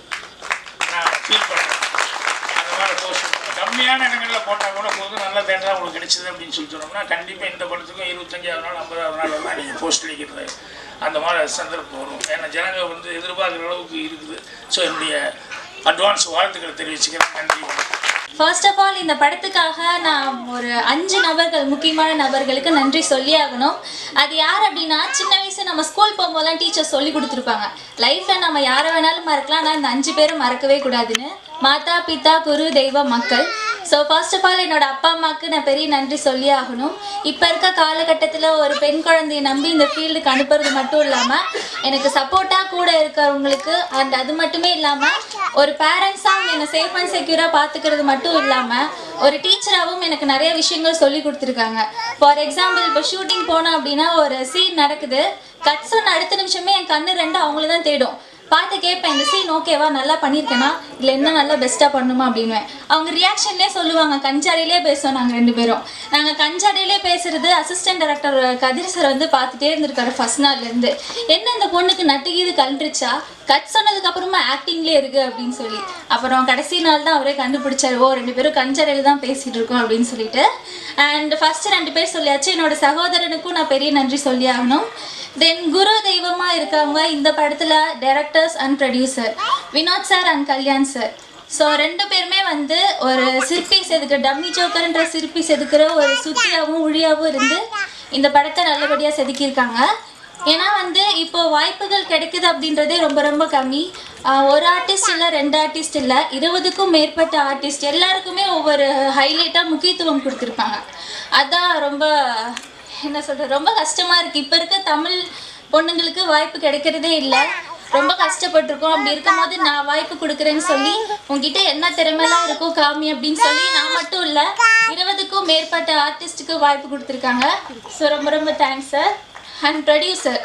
நான் ஃபீல் பண்ணுறேன் அந்த மாதிரி போஸ்ட் கம்மியான இடங்களில் போட்டால் கூட போதும் நல்ல தேட்டராக உங்களுக்கு கிடைச்சது அப்படின்னு சொல்லி சொன்னோம்னா கண்டிப்பாக இந்த படத்துக்கும் இருபத்தஞ்சாவது நாள் ஐம்பதாவது நாள் எல்லாம் நீங்கள் போஸ்ட் அடிக்கிறது அந்த மாதிரி சந்தர்ப்பம் வரும் ஏன்னா ஜனங்க வந்து எதிர்பார்க்குற அளவுக்கு இருக்குது ஸோ என்னுடைய அட்வான்ஸ் வாழ்த்துக்களை தெரிவிச்சுக்கிறேன் நன்றி வணக்கம் ஃபர்ஸ்ட் ஆஃப் ஆல் இந்த படத்துக்காக நான் ஒரு அஞ்சு நபர்கள் முக்கியமான நபர்களுக்கு நன்றி சொல்லி ஆகணும் அது யார் அப்படின்னா சின்ன வயசு நம்ம ஸ்கூல் போகும்போதெல்லாம் டீச்சர் சொல்லி கொடுத்துருப்பாங்க லைஃப்பில் நம்ம யாரை வேணாலும் மறக்கலாம் ஆனால் இந்த அஞ்சு பேரும் மறக்கவே கூடாதுன்னு மாதா பிதா குரு தெய்வ மக்கள் ஸோ ஃபர்ஸ்ட் ஆஃப் ஆல் என்னோட அப்பா அம்மாவுக்கு நான் பெரிய நன்றி சொல்லி ஆகணும் இப்போ இருக்க காலகட்டத்தில் ஒரு பெண் குழந்தையை நம்பி இந்த ஃபீல்டுக்கு அனுப்புறது மட்டும் இல்லாமல் எனக்கு சப்போர்ட்டாக கூட இருக்கிறவங்களுக்கு அண்ட் அது மட்டுமே இல்லாமல் ஒரு பேரண்ட்ஸாக என்னை சேஃப் அண்ட் செக்யூராக பார்த்துக்கிறது மட்டும் இல்லாமல் ஒரு டீச்சராகவும் எனக்கு நிறைய விஷயங்கள் சொல்லி கொடுத்துருக்காங்க ஃபார் எக்ஸாம்பிள் இப்போ ஷூட்டிங் போனோம் அப்படின்னா ஒரு சீன் நடக்குது கட் சொன்ன அடுத்த நிமிஷமே என் கண்ணு ரெண்டு அவங்கள தான் தேடும் பார்த்து கேட்பேன் இந்த சீன் ஓகேவா நல்லா பண்ணியிருக்கேனா இல்லை என்ன நல்லா பெஸ்ட்டாக பண்ணுமா அப்படின்னு அவங்க ரியாக்ஷன்லேயே சொல்லுவாங்க கஞ்சாடியிலே பேசுவோம் நாங்கள் ரெண்டு பேரும் நாங்கள் கஞ்சாடியிலே பேசுறது அசிஸ்டன்ட் டைரக்டர் கதிர் சார் வந்து பார்த்துட்டே இருந்திருக்காரு ஃபர்ஸ்ட் நாள்லேருந்து என்ன இந்த பொண்ணுக்கு நட்டுகீது கண்டுருச்சா கட் சொன்னதுக்கு அப்புறமா ஆக்டிங்லேயே இருக்கு அப்படின்னு சொல்லி அப்புறம் கடைசி நாள் தான் அவரே கண்டுபிடிச்சாரு ஓ ரெண்டு பேரும் கஞ்சரையில் தான் பேசிட்டு இருக்கோம் அப்படின்னு சொல்லிட்டு அண்ட் ஃபர்ஸ்ட் ரெண்டு பேர் சொல்லியாச்சு என்னோட சகோதரனுக்கும் நான் பெரிய நன்றி சொல்லி ஆகணும் தென் குரு தெய்வமா இருக்கவங்க இந்த படத்துல directors and producer Vinod sir and Kalyan sir so ரெண்டு பேருமே வந்து ஒரு சிற்பி செதுக்கிற டம்மி ஜோக்கர்ன்ற சிற்பி செதுக்கிற ஒரு சுத்தியாகவும் உழியாகவும் இருந்து இந்த படத்தை நல்லபடியாக செதுக்கியிருக்காங்க ஏன்னா வந்து இப்போ வாய்ப்புகள் கிடைக்குது அப்படின்றதே ரொம்ப ரொம்ப கம்மி ஆஹ் ஒரு ஆர்டிஸ்ட் இல்லை ரெண்டு ஆர்டிஸ்ட் இல்லை இருபதுக்கும் மேற்பட்ட ஆர்டிஸ்ட் எல்லாருக்குமே ஒவ்வொரு ஹைலைட்டாக முக்கியத்துவம் கொடுத்துருப்பாங்க அதான் ரொம்ப என்ன சொல்கிறது ரொம்ப கஷ்டமாக இருக்குது இப்போ இருக்க தமிழ் பொண்ணுங்களுக்கு வாய்ப்பு கிடைக்கிறதே இல்லை ரொம்ப கஷ்டப்பட்டிருக்கோம் அப்படி இருக்கும்போது நான் வாய்ப்பு கொடுக்குறேன்னு சொல்லி உங்ககிட்ட என்ன திறமைலாம் இருக்கோ காமி அப்படின்னு சொல்லி நான் மட்டும் இல்லை இருபதுக்கும் மேற்பட்ட ஆர்டிஸ்ட்டுக்கு வாய்ப்பு கொடுத்துருக்காங்க ஸோ ரொம்ப ரொம்ப thanks sir and producer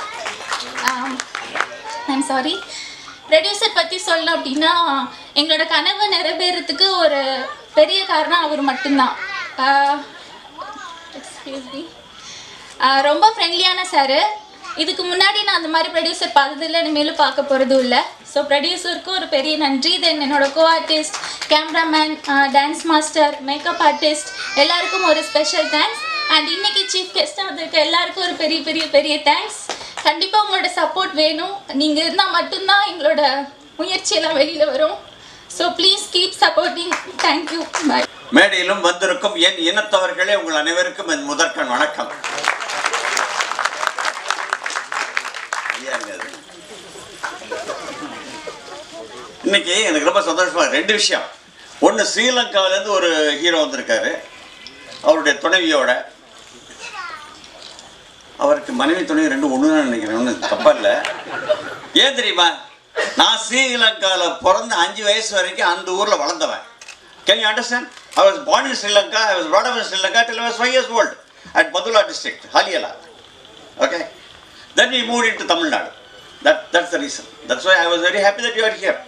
I'm sorry producer பற்றி சொல்லணும் அப்படின்னா எங்களோட கனவு நிறைவேறதுக்கு ஒரு பெரிய காரணம் அவர் மட்டும்தான் எக்ஸ்கியூஸ் மீ ரொம்ப ஃப்ரெண்ட்லியான சார் இதுக்கு முன்னாடி நான் அந்த மாதிரி ப்ரொடியூசர் பார்த்ததில்ல இனிமேலும் பார்க்க போகிறதும் இல்லை ஸோ ப்ரொடியூசருக்கும் ஒரு பெரிய நன்றி தென் என்னோட co artist cameraman dance master makeup artist எல்லாருக்கும் ஒரு ஸ்பெஷல் தேங்க்ஸ் அண்ட் இன்னைக்கு சீஃப் கெஸ்ட்டாக வந்திருக்க எல்லாருக்கும் ஒரு பெரிய பெரிய பெரிய தேங்க்ஸ் கண்டிப்பாக உங்களோட சப்போர்ட் வேணும் நீங்கள் இருந்தால் மட்டும்தான் எங்களோட முயற்சியெல்லாம் வெளியில் வரும் so please keep supporting thank you bye மேடையிலும் வந்திருக்கும் என் இனத்தவர்களே உங்கள் அனைவருக்கும் என் முதற்கண் வணக்கம் ஐயா, இங்க இருங்க. இன்னைக்கு எனக்கு ரொம்ப சந்தோஷமா இருக்கு. ரெண்டு விஷயம் ஒன்று ஸ்ரீலங்காவிலேருந்து ஒரு ஹீரோ வந்திருக்காரு அவருடைய துணைவியோட அவருக்கு மனைவி துணை ரெண்டு ஒன்று தான் நினைக்கிறேன் ஒன்றும் தப்பா இல்லை ஏன் தெரியுமா நான் ஸ்ரீலங்காவில் பிறந்த அஞ்சு வயசு வரைக்கும் அந்த ஊரில் வளர்ந்தவன் can you understand I was born in Sri Lanka, I was brought up in Sri Lanka till I was five years old at Badula district, Haliala. Okay? Then we moved into Tamil Nadu. That, that's the reason. That's why I was very happy that you are here.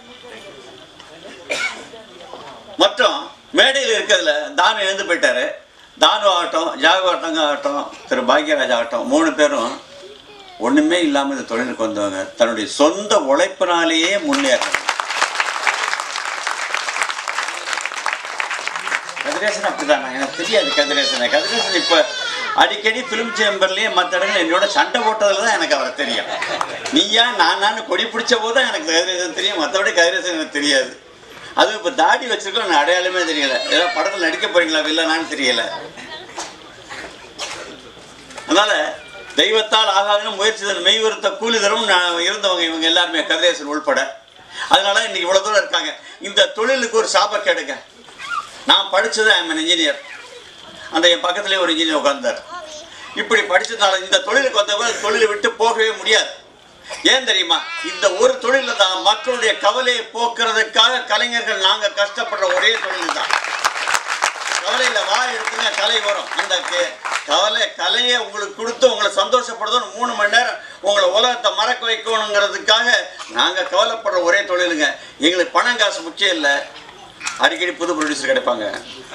மற்றும் மேடையில் இருக்கிறதுல தானு எழுந்து போயிட்டாரு தானு ஆகட்டும் ஜாகவாட்டங்க ஆகட்டும் திரு பாக்யராஜ் ஆகட்டும் மூணு பேரும் ஒண்ணுமே இல்லாமல் இந்த தொழிலுக்கு வந்தவங்க தன்னுடைய சொந்த உழைப்பினாலேயே முன்னேறாங்க கதிரேசன் அப்படிதான் எனக்கு தெரியாது கதிரேசனை கதிரேசன் இப்போ அடிக்கடி ஃபிலிம் சேம்பர்லேயே மற்ற இடங்கள் என்னோட சண்டை போட்டதில் தான் எனக்கு அவரை தெரியும் நீயா நான் நான் கொடி பிடிச்ச போது தான் எனக்கு கதிரேசன் தெரியும் மற்றபடி கதிரேசன் எனக்கு தெரியாது அதுவும் இப்போ தாடி வச்சிருக்கோம் எனக்கு அடையாளமே தெரியல ஏதோ படத்தில் நடிக்க போறீங்களா வில்லனான்னு தெரியல அதனால தெய்வத்தால் ஆகாதுன்னு முயற்சி தரும் மெய்வருத்த கூலி தரும் நான் இருந்தவங்க இவங்க எல்லாருமே கதிரேசன் உள்பட அதனால இன்னைக்கு இவ்வளவு தூரம் இருக்காங்க இந்த தொழிலுக்கு ஒரு சாபக்கேடுங்க நான் படிச்சது ஐம் இன்ஜினியர் அந்த என் பக்கத்துலேயே ஒரு இன்ஜினியர் உட்கார்ந்தார் இப்படி படிச்சதுனால இந்த தொழிலுக்கு வந்தவங்க தொழிலை விட்டு போகவே முடியாது ஏன் தெரியுமா இந்த ஒரு தொழில தான் மக்களுடைய கவலையை போக்குறதுக்காக கலைஞர்கள் நாங்க கஷ்டப்படுற ஒரே தொழில் தான் கவலையில வா எடுத்துங்க கலை வரும் அந்த கே- கவலை கலையை உங்களுக்கு கொடுத்து உங்களை சந்தோஷப்படுத்தணும் மூணு மணி நேரம் உங்களை உலகத்தை மறக்க வைக்கணுங்கிறதுக்காக நாங்க கவலைப்படுற ஒரே தொழிலுங்க எங்களுக்கு பணம் காசு முக்கியம் இல்லை அடிக்கடி புது ப்ரொடியூசர் கிடைப்பாங்க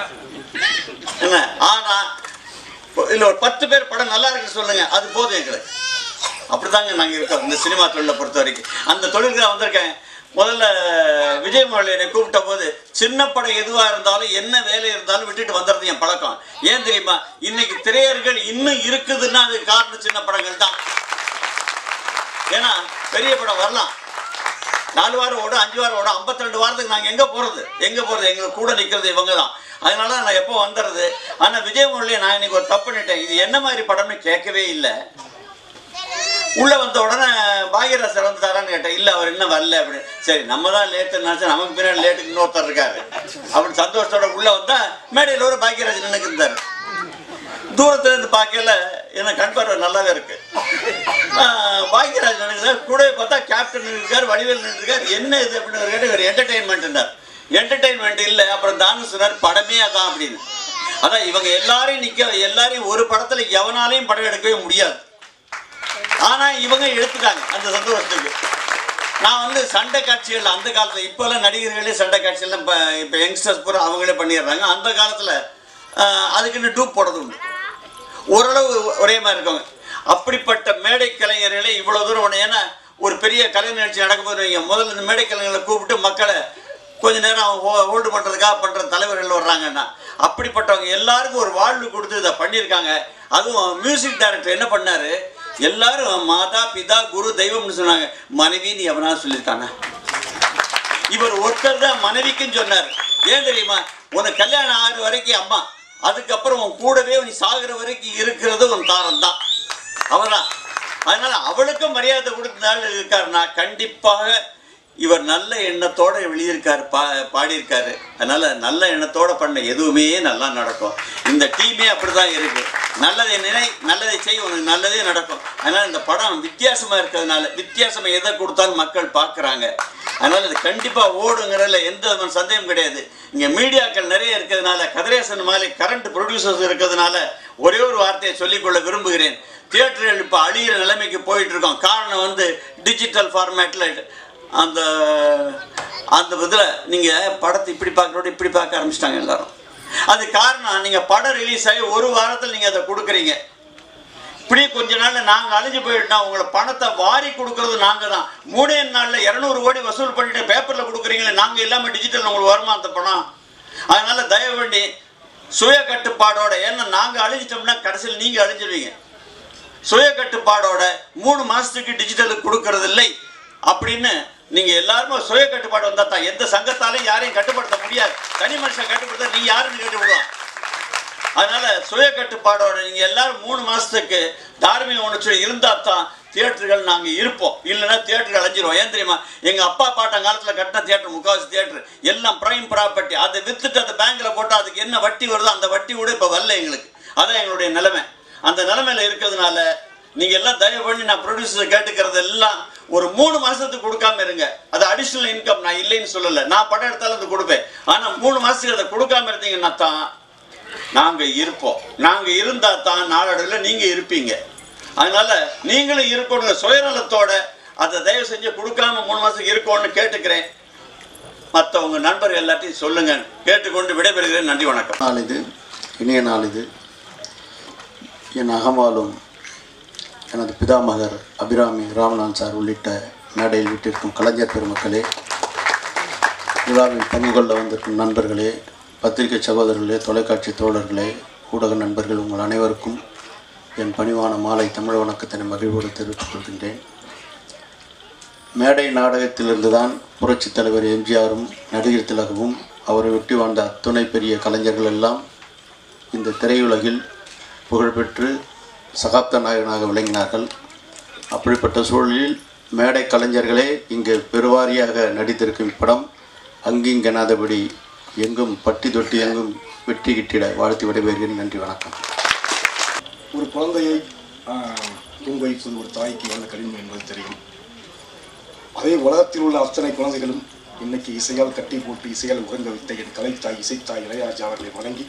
என்ன ஆனா இல்ல ஒரு பத்து பேர் படம் நல்லா இருக்குன்னு சொல்லுங்க அது போதும் எங்களுக்கு அப்படிதாங்க நாங்க இருக்கோம் இந்த சினிமா தொழிலை பொறுத்த வரைக்கும் அந்த தொழிலுக்கு நான் வந்திருக்கேன் முதல்ல விஜய் முரளி என்னை கூப்பிட்ட போது சின்ன படம் எதுவா இருந்தாலும் என்ன வேலை இருந்தாலும் விட்டுட்டு வந்துடுறது என் பழக்கம் ஏன் தெரியுமா இன்னைக்கு திரையர்கள் இன்னும் இருக்குதுன்னா அதுக்கு காரணம் சின்ன படங்கள் தான் ஏன்னா பெரிய படம் வரலாம் நாலு வாரம் ஓடும் அஞ்சு வாரம் ஓடும் 52 ரெண்டு வாரத்துக்கு நாங்கள் எங்கே போகிறது எங்கே போகிறது எங்களுக்கு கூட நிற்கிறது இவங்க தான் அதனால நான் எப்போ வந்துடுறது ஆனால் விஜய் முரளியை நான் இன்னைக்கு ஒரு தப்பு பண்ணிட்டேன் இது என்ன மாதிரி படம்னு கேட்கவே இல்லை உள்ள வந்த உடனே பாகியராசர் வந்து தரான்னு கேட்டேன் இல்ல அவர் இன்னும் வரல அப்படின்னு சரி நம்ம தான் லேட்டு நினைச்சா நமக்கு பின்னாடி லேட்டுக்கு இன்னொருத்தர் இருக்காரு அப்படின்னு சந்தோஷத்தோட உள்ள வந்தா மேடையில் ஒரு பாக்கியராஜ் நின்னுக்கு இருந்தாரு தூரத்துல இருந்து பார்க்கல எனக்கு கண் பார்வை நல்லாவே இருக்கு ஆஹ் பாக்கியராஜ் நினைக்கிறார் கூட பார்த்தா கேப்டன் இருக்கார் வடிவேல் இருக்கார் என்ன இது அப்படின்னு கேட்டு இவர் என்டர்டைன்மெண்ட் என்டர்டைன்மெண்ட் இல்லை அப்புறம் தானு சொன்னார் படமே அதான் அப்படின்னு அதான் இவங்க எல்லாரையும் நிக்க எல்லாரையும் ஒரு படத்துல எவனாலையும் படம் எடுக்கவே முடியாது ஆனா இவங்க எடுத்துட்டாங்க அந்த சந்தோஷத்துக்கு நான் வந்து சண்டை காட்சிகள் அந்த காலத்துல இப்போல்லாம் நடிகர்களே சண்டை காட்சிகள்லாம் இப்போ இப்போ யங்ஸ்டர்ஸ் பூரா அவங்களே பண்ணிடுறாங்க அந்த காலத்துல ஆஹ், அதுக்குன்னு டூப் போடுறது உண்டு ஓரளவு ஒரே மாதிரி இருக்கவங்க அப்படிப்பட்ட மேடை கலைஞர்களே இவ்வளவு தூரம் ஒன்று ஏன்னா ஒரு பெரிய கலை நிகழ்ச்சி நடக்கும்போது வைங்க முதல்ல இந்த மேடை கலைஞர்களை கூப்பிட்டு மக்களை கொஞ்ச நேரம் ஹோல்டு பண்றதுக்காக பண்ற தலைவர்கள் வர்றாங்கன்னா அப்படிப்பட்டவங்க எல்லாருக்கும் ஒரு வாழ்வு கொடுத்து இதை பண்ணியிருக்காங்க அதுவும் மியூசிக் டைரக்டர் என்ன பண்ணாரு எல்லாரும் மாதா பிதா குரு தெய்வம்னு சொன்னாங்க மனைவின்னு எவனா சொல்லியிருக்காங்க இவர் ஒருத்தர் தான் மனைவிக்கும் சொன்னார் ஏன் தெரியுமா உனக்கு கல்யாணம் ஆகிற வரைக்கும் அம்மா அதுக்கப்புறம் உன் கூடவே நீ சாகுற வரைக்கும் இருக்கிறது உன் தாரம் தான் அவர்தான் அதனால அவளுக்கும் மரியாதை கொடுத்தனால இருக்காருன்னா கண்டிப்பாக இவர் நல்ல எண்ணத்தோட எழுதியிருக்காரு பா பாடியிருக்காரு அதனால நல்ல எண்ணத்தோட பண்ண எதுவுமே நல்லா நடக்கும் இந்த டீமே அப்படிதான் இருக்கு நல்லதை நினை நல்லதை செய் உனக்கு நல்லதே நடக்கும் அதனால இந்த படம் வித்தியாசமா இருக்கிறதுனால வித்தியாசமா எதை கொடுத்தாலும் மக்கள் பார்க்கறாங்க அதனால இது கண்டிப்பா ஓடுங்கிறதுல எந்த விதமான சந்தேகம் கிடையாது இங்க மீடியாக்கள் நிறைய இருக்கிறதுனால கதிரேசன் மாதிரி கரண்ட் ப்ரொடியூசர்ஸ் இருக்கிறதுனால ஒரே ஒரு வார்த்தையை சொல்லிக்கொள்ள விரும்புகிறேன் தியேட்டர்கள் இப்போ அழியிற நிலைமைக்கு போயிட்டு இருக்கோம் காரணம் வந்து டிஜிட்டல் ஃபார்மேட்டில் அந்த அந்த இதில் நீங்கள் படத்தை இப்படி பார்க்குறோட இப்படி பார்க்க ஆரம்பிச்சிட்டாங்க எல்லாரும் அது காரணம் நீங்கள் படம் ரிலீஸ் ஆகி ஒரு வாரத்தில் நீங்கள் அதை கொடுக்குறீங்க இப்படி கொஞ்ச நாள்ல நாங்க அழிஞ்சு போயிட்டோம் உங்களை பணத்தை வாரி கொடுக்கறது நாங்க தான் மூணே நாள்ல இருநூறு கோடி வசூல் பண்ணிட்டு பேப்பர்ல கொடுக்குறீங்களே நாங்க இல்லாம டிஜிட்டல் உங்களுக்கு வருமா அந்த பணம் அதனால தயவு பண்ணி சுய கட்டுப்பாடோட ஏன்னா நாங்க அழிஞ்சிட்டோம்னா கடைசியில் நீங்க அழிஞ்சிடுவீங்க சுய கட்டுப்பாடோட மூணு மாசத்துக்கு டிஜிட்டலுக்கு கொடுக்கறது இல்லை அப்படின்னு நீங்க எல்லாருமே சுய கட்டுப்பாடு வந்தா தான் எந்த சங்கத்தாலையும் யாரையும் கட்டுப்படுத்த முடியாது தனி மனுஷன் கட்டுப்படுத்த நீ யாருன்னு கேட்டு விடுவான் அதனால சுய கட்டுப்பாடோட நீங்க எல்லாரும் மூணு மாசத்துக்கு தார்மீக உணர்ச்சி இருந்தா தான் தியேட்டர்கள் நாங்க இருப்போம் இல்லைன்னா தியேட்டர்கள் அழிஞ்சிரும் ஏன் தெரியுமா எங்க அப்பா பாட்டம் காலத்துல கட்டின தியேட்டர் முக்காவாசி தியேட்டர் எல்லாம் பிரைம் ப்ராப்பர்ட்டி அதை வித்துட்டு அந்த பேங்க்ல போட்டா அதுக்கு என்ன வட்டி வருதோ அந்த வட்டி கூட இப்ப வரல எங்களுக்கு அதான் எங்களுடைய நிலைமை அந்த நிலைமையில இருக்கிறதுனால நீங்க எல்லாம் தயவு பண்ணி நான் ப்ரொடியூசர் கேட்டுக்கிறது எல்லாம் ஒரு மூணு மாசத்துக்கு கொடுக்காம இருங்க அது அடிஷனல் இன்கம் நான் இல்லைன்னு சொல்லல நான் படம் எடுத்தாலும் அது கொடுப்பேன் ஆனா மூணு மாசத்துக்கு அதை கொடுக்காம இருந்தீங்கன்னா தான் நாங்க இருப்போம் நாங்க இருந்தா தான் நாளடைவில் நீங்க இருப்பீங்க அதனால நீங்களும் இருக்கணுங்க சுயநலத்தோட அதை தயவு செஞ்சு கொடுக்காம மூணு மாசத்துக்கு இருக்கணும்னு கேட்டுக்கிறேன் மற்றவங்க நண்பர்கள் எல்லாத்தையும் சொல்லுங்க கேட்டுக்கொண்டு விடைபெறுகிறேன் நன்றி வணக்கம் நாள் இது இனிய நாள் இது என் அகமாலும் எனது பிதாமகர் அபிராமி ராமநாதன் சார் உள்ளிட்ட மேடையில் விட்டிருக்கும் கலைஞர் பெருமக்களே விழாவில் பங்கு கொள்ள வந்திருக்கும் நண்பர்களே பத்திரிகை சகோதரர்களே தொலைக்காட்சி தோழர்களே ஊடக நண்பர்கள் உங்கள் அனைவருக்கும் என் பணிவான மாலை தமிழ் வணக்கத்தினை மகிழ்வோடு தெரிவித்துக் கொள்கின்றேன் மேடை நாடகத்திலிருந்து தான் புரட்சித் தலைவர் எம்ஜிஆரும் நடிகர் திலகமும் அவரை ஒட்டி வாழ்ந்த அத்துணை பெரிய கலைஞர்கள் எல்லாம் இந்த திரையுலகில் புகழ்பெற்று சகாப்த நாயகனாக விளங்கினார்கள் அப்படிப்பட்ட சூழலில் மேடை கலைஞர்களே இங்கு பெருவாரியாக நடித்திருக்கும் இப்படம் அங்கிங்கெனாதபடி எங்கும் பட்டி தொட்டி எங்கும் வெற்றி கிட்டிட வாழ்த்து விடைபெறுகிறேன் நன்றி வணக்கம் ஒரு குழந்தையை ஆஹ், தூங்க வைப்பது ஒரு தாய்க்கு எவ்வளவு கடினம் என்பது தெரியும் அதே உலகத்தில் உள்ள அத்தனை குழந்தைகளும் இன்னைக்கு இசையால் கட்டி போட்டு இசையால் உறங்க வைத்த என் கலைத்தாய் இசைத்தாய் இளையராஜா அவர்களை வணங்கி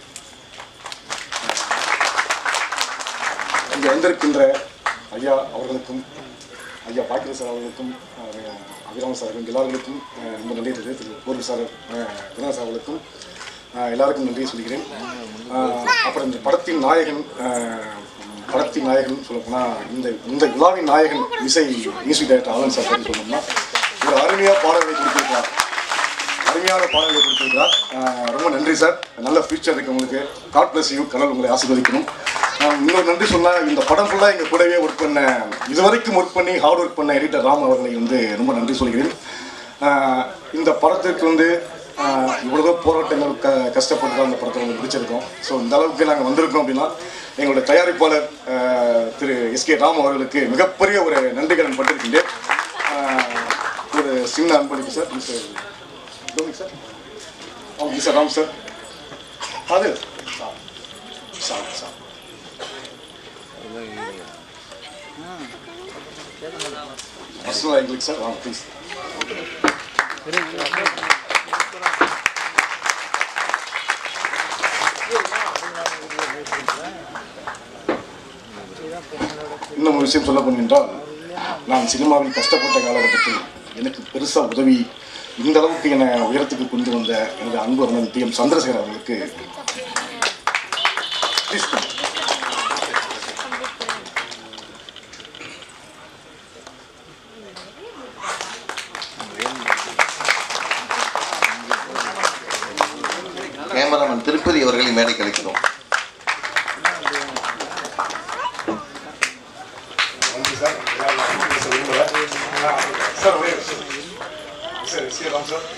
இங்கே வந்திருக்கின்ற ஐயா அவர்களுக்கும் ஐயா பாக்கிர சார் அவர்களுக்கும் ஆஹ், அபிராம சார் இவங்க எல்லார்களுக்கும் ஆஹ், ரொம்ப நன்றி தெரிவித்து திரு பூர்வி சார் வினோத் சார் அவர்களுக்கும் ஆஹ், எல்லாருக்கும் நன்றி சொல்கிறேன் ஆஹ், அப்புறம் இந்த படத்தின் நாயகன் ஆஹ், படத்தின் நாயகன் சொல்லப்போனால் இந்த இந்த விழாவின் நாயகன் இசை மியூசிக் டைரக்டர் ஆனந்த் சார் பற்றி சொல்லணும்னா ஒரு அருமையாக பாடல்களை கொடுத்திருக்கிறார் அருமையான பாடல்களை கொடுத்திருக்கிறார் ஆஹ் ரொம்ப நன்றி சார் நல்ல ஃபியூச்சர் இருக்கு உங்களுக்கு காட் பிளஸ் யூ கடவுள் உங்களை ஆசீர்வதிக்கணும் ஆஹ் இன்னொரு நன்றி சொன்னால் இந்த படம் ஃபுல்லாக எங்கள் கூடவே ஒர்க் பண்ண இதுவரைக்கும் ஒர்க் பண்ணி ஹார்ட் ஒர்க் பண்ண எடிட்டர் ராம் அவர்களை வந்து ரொம்ப நன்றி சொல்கிறேன் ஆஹ் இந்த படத்திற்கு வந்து ஆஹ் இவ்வளவோ போராட்டங்கள் க கஷ்டப்பட்டு தான் இந்த படத்தை வந்து முடிச்சிருக்கோம் ஸோ இந்த அளவுக்கு நாங்கள் வந்திருக்கோம் அப்படின்னா எங்களுடைய தயாரிப்பாளர் ஆஹ் திரு எஸ்கே ராம் அவர்களுக்கு மிகப்பெரிய ஒரு நன்றிகடன் பட்டிருக்கின்றேன் ஆஹ் ஒரு சின்ன அன்பளிப்பு சார் மிஸ்டர் டோமிக் சார் ஆ மிஸ்டர் ராம் சார் அது சார் சார் பர்சனலாக எங்களுக்கு சார் ஆ ப்ளீஸ் இன்னும் ஒரு விஷயம் சொல்ல போனென்றால் நான் சினிமாவில் கஷ்டப்பட்ட காலகட்டத்தில் எனக்கு பெருசாக உதவி இந்த அளவுக்கு என்னை உயரத்துக்கு கொண்டு வந்த எனது அன்பு அண்ணன் டி எம் சந்திரசேகர் அவர்களுக்கு Please come. கேமராமேன் திருப்பதி அவர்களை மேடை கழிக்கிறோம் நன்றி சார் சார் விரும்பல. ஆ, சார் ஒரே நிமிஷம். சார் ஸ்ரீராம் சார்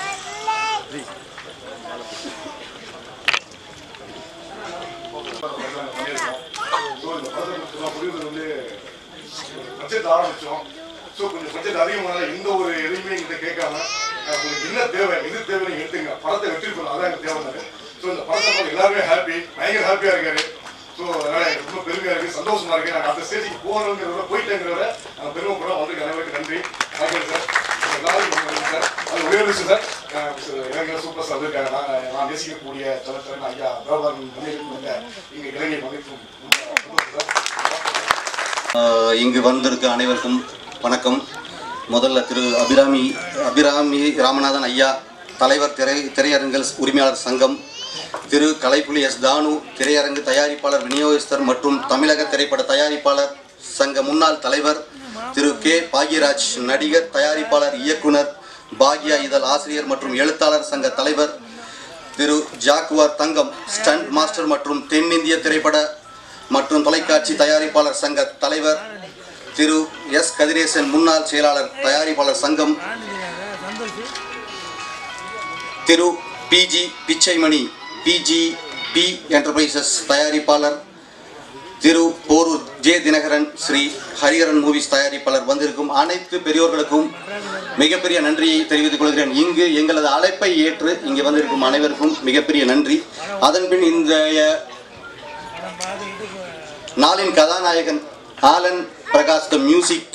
ஸோ இந்த படத்தை நான் புரியுது வந்து பட்ஜெட் ஆரம்பிச்சோம் ஸோ கொஞ்சம் பட்ஜெட் அதிகமான எந்த ஒரு எதுவுமே எங்கிட்ட கேட்காம அஹ், உங்களுக்கு என்ன தேவை எது தேவை நீங்க எடுத்துங்க படத்தை வெற்றி பெறணும் அதான் எனக்கு தேவை ஸோ இந்த படத்தை பார்த்து எல்லாருமே ஹாப்பி பயங்கர ஹாப்பியா இருக்காரு ஸோ அதனால எனக்கு ரொம்ப பெருமையா இருக்கு சந்தோஷமா இருக்கு நாங்கள் அந்த ஸ்டேஜுக்கு போகிறோங்கிறத போயிட்டேங்கிறத நாங்கள் பெருமைப்பட வந்திருக்க அனைவருக்கு நன்றி தேங்க்யூ சார் எல்லாரும் ரொம்ப நன்றி சார் அது ஒரே ஒரு விஷயம் சார் அஹ், மிஸ்டர் இளைஞர் சூப்பர் ஸ்டார் வந்திருக்காங்க நான் நான் நேசிக்கக்கூடிய தலைவர் ஐயா பிரபாகரன் மன்னிருக்கும் இங்கே இளைஞர் மன்னிக்கும் சந்தோஷம் சார் ஆஹ் இங்கு வந்திருக்க அனைவருக்கும் வணக்கம் முதல்ல திரு அபிராமி அபிராமி ராமநாதன் ஐயா தலைவர் திரை திரையரங்கல் உரிமையாளர் சங்கம் திரு கலைப்புலி எஸ் தானு திரையரங்கு தயாரிப்பாளர் விநியோகஸ்தர் மற்றும் தமிழக திரைப்பட தயாரிப்பாளர் சங்க முன்னாள் தலைவர் திரு கே பாக்யராஜ் நடிகர் தயாரிப்பாளர் இயக்குனர் பாக்யா இதழ் ஆசிரியர் மற்றும் எழுத்தாளர் சங்க தலைவர் திரு ஜாக்குவார் தங்கம் ஸ்டண்ட் மாஸ்டர் மற்றும் தென்னிந்திய திரைப்பட மற்றும் தொலைக்காட்சி தயாரிப்பாளர் சங்க தலைவர் திரு எஸ் கதிரேசன் முன்னாள் செயலாளர் தயாரிப்பாளர் சங்கம் திரு PG Pichaimani PG P enterprises தயாரிப்பாளர் திரு போரூர் ஜே தினகரன் ஸ்ரீ ஹரிஹரன் மூவிஸ் தயாரிப்பாளர் வந்திருக்கும் அனைத்து பெரியோர்களுக்கும் மிகப்பெரிய நன்றியை தெரிவித்துக் கொள்கிறேன் இங்கு எங்களது அழைப்பை ஏற்று இங்கே வந்திருக்கும் அனைவருக்கும் மிகப்பெரிய நன்றி அதன்பின் இந்த நாளின் கதாநாயகன் ஆலன் பிரகாஷ் த மியூசிக்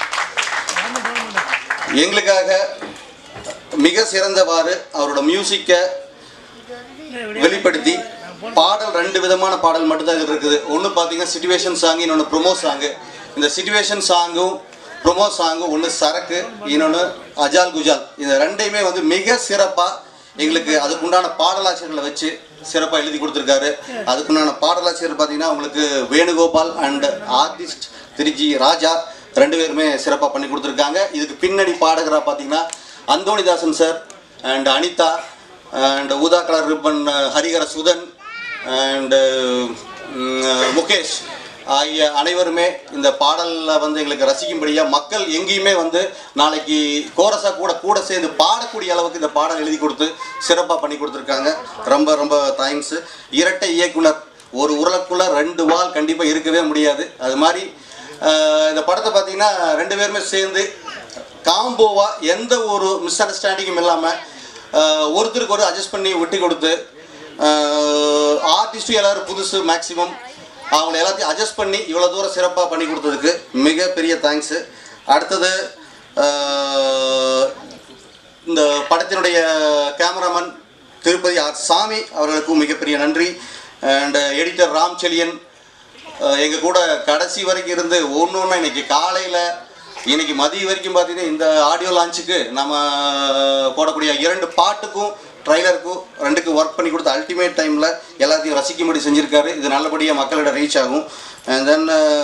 எங்களுக்காக மிக சிறந்தவாறு அவரோட மியூசிக்கை வெளிப்படுத்தி பாடல் ரெண்டு விதமான பாடல் மட்டும்தான் இதில் இருக்குது ஒன்று பார்த்தீங்கன்னா சிச்சுவேஷன் சாங் இன்னொன்று ப்ரொமோ சாங்கு இந்த சிச்சுவேஷன் சாங்கும் ப்ரொமோ சாங்கும் ஒன்று சரக்கு இன்னொன்று அஜால் குஜால் இந்த ரெண்டையுமே வந்து மிக சிறப்பாக எங்களுக்கு அதுக்குண்டான பாடலாசிரியர்களை வச்சு சிறப்பாக எழுதி கொடுத்துருக்காரு அதுக்குண்டான பாடலாசிரியர் பார்த்தீங்கன்னா உங்களுக்கு வேணுகோபால் அண்ட் ஆர்டிஸ்ட் திருஜி ராஜா ரெண்டு பேருமே சிறப்பாக பண்ணி கொடுத்துருக்காங்க இதுக்கு பின்னணி பாடகராக பார்த்தீங்கன்னா Anthonydasan sir and Anitha and ஊதா colour ribbon Harihara Sudhan and Mukesh ஆகிய அனைவருமே இந்த பாடலில் வந்து எங்களுக்கு ரசிக்கும்படியாக மக்கள் எங்கேயுமே வந்து நாளைக்கு கோரஸாக கூட கூட சேர்ந்து பாடக்கூடிய அளவுக்கு இந்த பாடல் எழுதி கொடுத்து சிறப்பாக பண்ணி கொடுத்துருக்காங்க ரொம்ப ரொம்ப தேங்க்ஸு இரட்டை இயக்குனர் ஒரு உருளைக்குள்ளே ரெண்டு வால் கண்டிப்பாக இருக்கவே முடியாது அது மாதிரி ஆஹ், இந்த படத்தை பார்த்தீங்கன்னா ரெண்டு பேருமே சேர்ந்து காம்போவாக எந்த ஒரு மிஸ் அண்டர்ஸ்டாண்டிங்கும் இல்லாமல் ஒருத்தருக்கு ஒரு அட்ஜஸ்ட் பண்ணி விட்டு கொடுத்து ஆர்டிஸ்ட்டும் எல்லாரும் புதுசு மேக்ஸிமம் அவங்கள எல்லாத்தையும் அட்ஜஸ்ட் பண்ணி இவ்வளோ தூரம் சிறப்பாக பண்ணி கொடுத்ததுக்கு மிகப்பெரிய தேங்க்ஸு அடுத்தது ஆஹ், இந்த படத்தினுடைய கேமராமேன் திருப்பதி ஆர் சாமி அவர்களுக்கும் மிகப்பெரிய நன்றி அண்ட் எடிட்டர் ராம் செலியன் எங்கள் கூட கடைசி வரைக்கும் இருந்து ஒன்று ஒன்றா இன்னைக்கு காலையில் இன்னைக்கு மதிய வரைக்கும் பார்த்தீங்கன்னா இந்த ஆடியோ லான்ச்சுக்கு நம்ம போடக்கூடிய இரண்டு பாட்டுக்கும் ட்ரைலருக்கும் ரெண்டுக்கும் ஒர்க் பண்ணி கொடுத்த அல்டிமேட் டைமில் எல்லாத்தையும் ரசிக்கும்படி செஞ்சுருக்காரு இது நல்லபடியாக மக்களிடம் ரீச் ஆகும் அண்ட் தென்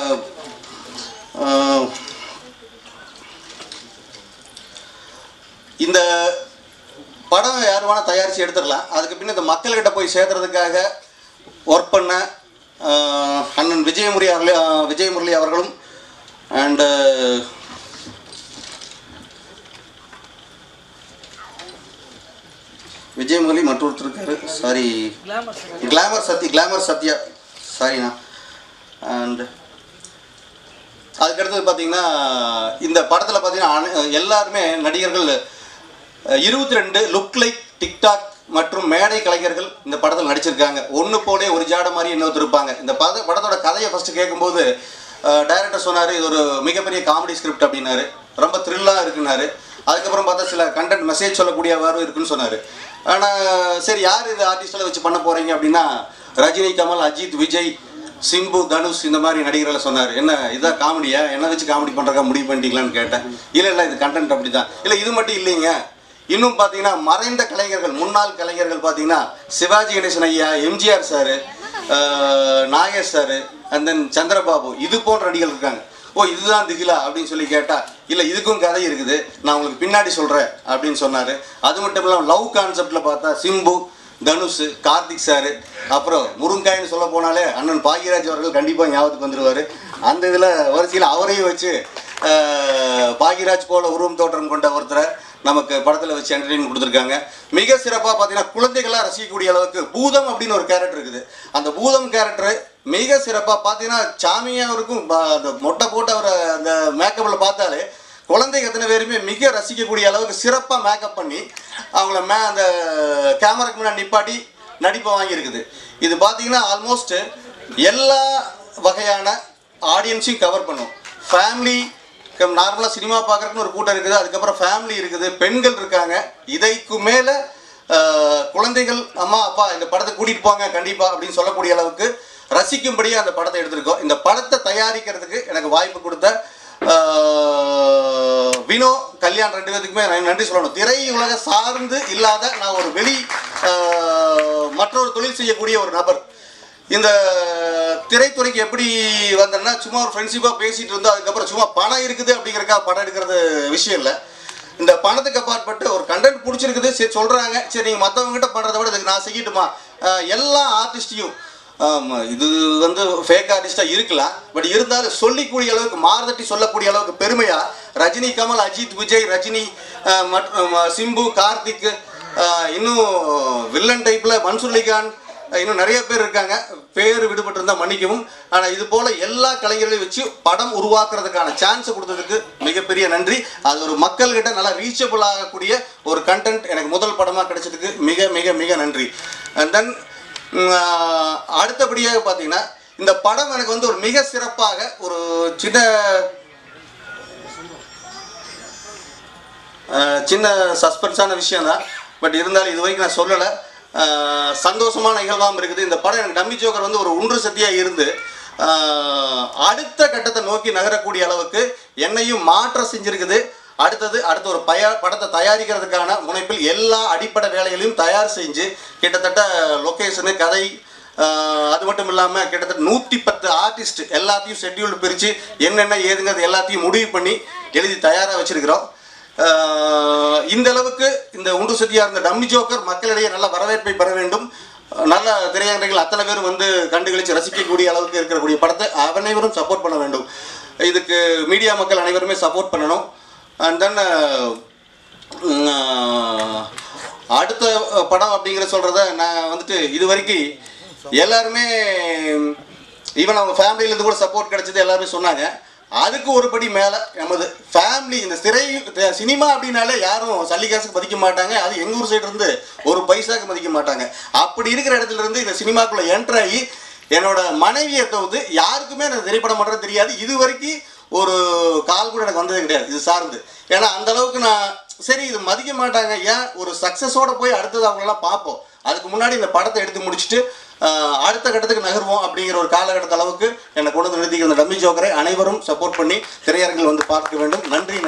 இந்த படம் யார் வேணால் தயாரித்து எடுத்துடலாம் அதுக்கு பின்ன இந்த மக்கள்கிட்ட போய் சேர்த்துறதுக்காக ஒர்க் பண்ண ஆஹ், அண்ணன் விஜயமுரி அவர்களே ஆஹ், விஜயமுரளி அவர்களும் அண்டு விஜயமுரளி மற்றொருத்தர் இருக்காரு sorry glamour Sathya glamour Sathya சாரிண்ணா அண்ட் அதுக்கடுத்தது பார்த்தீங்கன்னா இந்த படத்தில் பார்த்தீங்கன்னா அனை- எல்லாருமே நடிகர்கள் இருபத்தி ரெண்டு லுக் லைக் டிக்டாக் மற்றும் மேடை கலைஞர்கள் இந்த படத்தில் நடிச்சிருக்காங்க ஒன்று போலே ஒரு ஜாட மாதிரி இன்னொருத்தர் இருப்பாங்க இந்த பட படத்தோட கதையை ஃபஸ்ட்டு கேட்கும்போது டைரக்டர் சொன்னார் இது ஒரு மிகப்பெரிய காமெடி ஸ்கிரிப்ட் அப்படின்னாரு ரொம்ப த்ரில்லாக இருக்குனாரு அதுக்கப்புறம் பார்த்தா சில கண்டென்ட் மெசேஜ் சொல்லக்கூடியவாறும் இருக்குன்னு சொன்னார் ஆனால் சரி யார் இது ஆர்டிஸ்டில் வச்சு பண்ண போகிறீங்க அப்படின்னா ரஜினி கமல் அஜித் விஜய் சிம்பு தனுஷ் இந்த மாதிரி நடிகர்களை சொன்னார் என்ன இதான் காமெடியா என்ன வச்சு காமெடி பண்ணுறக்கா முடிவு பண்ணிட்டீங்களான்னு கேட்டேன் இல்லை இல்லை இது கண்டென்ட் அப்படி தான் இல்லை இது மட்டும் இல்லைங்க இன்னும் பார்த்தீங்கன்னா மறைந்த கலைஞர்கள் முன்னாள் கலைஞர்கள் பார்த்தீங்கன்னா சிவாஜி கணேசன் ஐயா MGR sir Nagesh sir and then Chandrababu இது போன்ற நடிகர்கள் இருக்காங்க ஓ இதுதான் திகிலா அப்படின்னு சொல்லி கேட்டா இல்லை இதுக்கும் கதை இருக்குது நான் உங்களுக்கு பின்னாடி சொல்கிறேன் அப்படின்னு சொன்னார் அது மட்டும் இல்லாமல் லவ் கான்செப்டில் பார்த்தா சிம்பு தனுஷ் கார்த்திக் சார் அப்புறம் முருங்காயின்னு சொல்ல போனாலே அண்ணன் பாக்யராஜ் அவர்கள் கண்டிப்பாக ஞாபகத்துக்கு வந்துடுவார் அந்த இதில் வரிசையில் அவரையும் வச்சு ஆஹ், பாக்யராஜ் போல உருவம் தோற்றம் கொண்ட ஒருத்தரை நமக்கு படத்தில் வச்சு என்டர்டெயின் கொடுத்துருக்காங்க மிக சிறப்பாக பார்த்தீங்கன்னா குழந்தைகளாக ரசிக்கக்கூடிய அளவுக்கு பூதம் அப்படின்னு ஒரு கேரக்டர் இருக்குது அந்த பூதம் கேரக்டர் மிக சிறப்பாக பார்த்தீங்கன்னா சாமியாருக்கும் ப- அந்த மொட்டை போட்டு அவரை அந்த மேக்கப்பில் பார்த்தாலே குழந்தைங்க எத்தனை பேருமே மிக ரசிக்கக்கூடிய அளவுக்கு சிறப்பாக மேக்கப் பண்ணி அவங்கள மே அந்த கேமராக்கு முன்னாடி நிப்பாட்டி நடிப்பை வாங்கியிருக்குது இது பார்த்தீங்கன்னா ஆல்மோஸ்ட் எல்லா வகையான ஆடியன்ஸையும் கவர் பண்ணும் ஃபேமிலி நார்மலாக சினிமா பார்க்குறதுக்குன்னு ஒரு கூட்டம் இருக்குது அதுக்கப்புறம் ஃபேமிலி இருக்குது பெண்கள் இருக்காங்க இதைக்கு மேலே குழந்தைகள் அம்மா அப்பா இந்த படத்தை கூட்டிகிட்டு போங்க கண்டிப்பாக அப்படின்னு சொல்லக்கூடிய அளவுக்கு ரசிக்கும்படியாக அந்த படத்தை எடுத்திருக்கோம் இந்த படத்தை தயாரிக்கிறதுக்கு எனக்கு வாய்ப்பு கொடுத்த ஆஹ், வினோ கல்யாண் ரெண்டு பேத்துக்குமே நான் நன்றி சொல்லணும் திரை உலக சார்ந்து இல்லாத நான் ஒரு வெளி ஆஹ், மற்றொரு தொழில் செய்யக்கூடிய ஒரு நபர் இந்த திரைத்துறைக்கு எப்படி வந்தேன்னா சும்மா ஒரு ஃப்ரெண்ட்ஷிப்பாக பேசிட்டு இருந்தோம் அதுக்கப்புறம் சும்மா பணம் இருக்குது அப்படிங்கிறக்கா படம் எடுக்கிறது விஷயம் இல்லை இந்த பணத்துக்கு அப்பாற்பட்டு ஒரு கண்டென்ட் பிடிச்சிருக்குது சரி சொல்கிறாங்க சரி நீங்கள் மற்றவங்ககிட்ட பண்ணுறத விட இதுக்கு நான் செய்யட்டுமா அஹ் எல்லா ஆர்டிஸ்டையும் ஆமா, இது வந்து ஃபேக் ஆர்டிஸ்டாக இருக்கலாம் பட் இருந்தாலும் சொல்லிக்கூடிய அளவுக்கு மாறுதட்டி சொல்லக்கூடிய அளவுக்கு பெருமையாக ரஜினி கமல் அஜித் விஜய் ரஜினி அஹ், மற்றும் அஹ், சிம்பு கார்த்திக் அஹ், இன்னும் வில்லன் டைப்பில் மன்சூர் அலிகான் அஹ், இன்னும் நிறைய பேர் இருக்காங்க பேர் விடுபட்டு இருந்தால் மன்னிக்கவும் ஆனால் இது போல் எல்லா கலைஞர்களையும் வச்சு படம் உருவாக்குறதுக்கான சான்ஸ் கொடுத்ததுக்கு மிகப்பெரிய நன்றி அது ஒரு மக்கள்கிட்ட நல்லா ரீச்சபிள் ஆகக்கூடிய ஒரு கண்டென்ட் எனக்கு முதல் படமாக கிடைச்சதுக்கு மிக மிக மிக நன்றி அண்ட் தென் அடுத்தபடியாக பார்த்தீங்கன்னா இந்த படம் எனக்கு வந்து ஒரு மிக சிறப்பாக ஒரு சின்ன அஹ், சின்ன சஸ்பென்ஸான விஷயம் தான் பட் இருந்தாலும் இது வரைக்கும் நான் சொல்லலை அஹ், சந்தோஷமான நிகழ்வாகவும் இருக்குது இந்த படம் எனக்கு டம்மி ஜோக்கர் வந்து ஒரு ஒன்று சத்தியாக இருந்து அஹ், அடுத்த கட்டத்தை நோக்கி நகரக்கூடிய அளவுக்கு என்னையும் மாற்ற செஞ்சிருக்குது அடுத்தது அடுத்த ஒரு பய படத்தை தயாரிக்கிறதுக்கான முனைப்பில் எல்லா அடிப்படை வேலைகளையும் தயார் செஞ்சு கிட்டத்தட்ட லொக்கேஷனு கதை ஆஹ் அது மட்டும் இல்லாமல் கிட்டத்தட்ட நூற்றி பத்து ஆர்டிஸ்ட் எல்லாத்தையும் ஷெட்யூல் பிரித்து என்னென்ன ஏதுங்கிறது எல்லாத்தையும் முடிவு பண்ணி எழுதி தயாராக வச்சிருக்கிறோம் ஆஹ் இந்த அளவுக்கு இந்த உண்டு சதியாக இருந்த டம்மி ஜோக்கர் மக்களிடையே நல்ல வரவேற்பை பெற வேண்டும் நல்ல திரையரங்குகள் அத்தனை பேரும் வந்து கண்டுகளிச்சு ரசிக்கக்கூடிய அளவுக்கு இருக்கக்கூடிய படத்தை அனைவரும் சப்போர்ட் பண்ண வேண்டும் இதுக்கு மீடியா மக்கள் அனைவருமே சப்போர்ட் பண்ணணும் அண்ட் தென் அடுத்த படம் அப்படிங்கிற சொல்கிறத நான் வந்துட்டு இது வரைக்கும் எல்லாருமே ஈவன் அவங்க ஃபேமிலியிலேருந்து கூட சப்போர்ட் கிடைச்சது எல்லாருமே சொன்னாங்க அதுக்கு ஒரு படி மேலே நமது ஃபேமிலி இந்த திரை சினிமா அப்படின்னாலே யாரும் சல்லிகாசுக்கு மதிக்க மாட்டாங்க அது எங்கள் ஊர் சைடு இருந்து ஒரு பைசாக்கு மதிக்க மாட்டாங்க அப்படி இருக்கிற இடத்துல இருந்து இந்த சினிமாக்குள்ளே என்ட்ரு ஆகி என்னோட மனைவியை தவிர்த்து யாருக்குமே எனக்கு திரைப்படம் பண்ணுறது தெரியாது இது வரைக்கும் ஒரு கால் கூட எனக்கு வந்தது கிடையாது இது சார்ந்து ஏன்னா அந்த அளவுக்கு நான் சரி இது மதிக்க மாட்டாங்க ஏன் ஒரு சக்ஸஸோட போய் அடுத்தது அவங்களெல்லாம் பார்ப்போம் அதுக்கு முன்னாடி இந்த படத்தை எடுத்து முடிச்சுட்டு ஆஹ், அடுத்த கட்டத்துக்கு நகர்வோம் அப்படிங்கிற ஒரு காலகட்ட அளவுக்கு என்னை கொண்டு வந்து நிறுத்திக்கிற இந்த டம்மி ஜோக்கரை அனைவரும் சப்போர்ட் பண்ணி திரையரங்கில் வந்து பார்க்க வேண்டும் நன்றி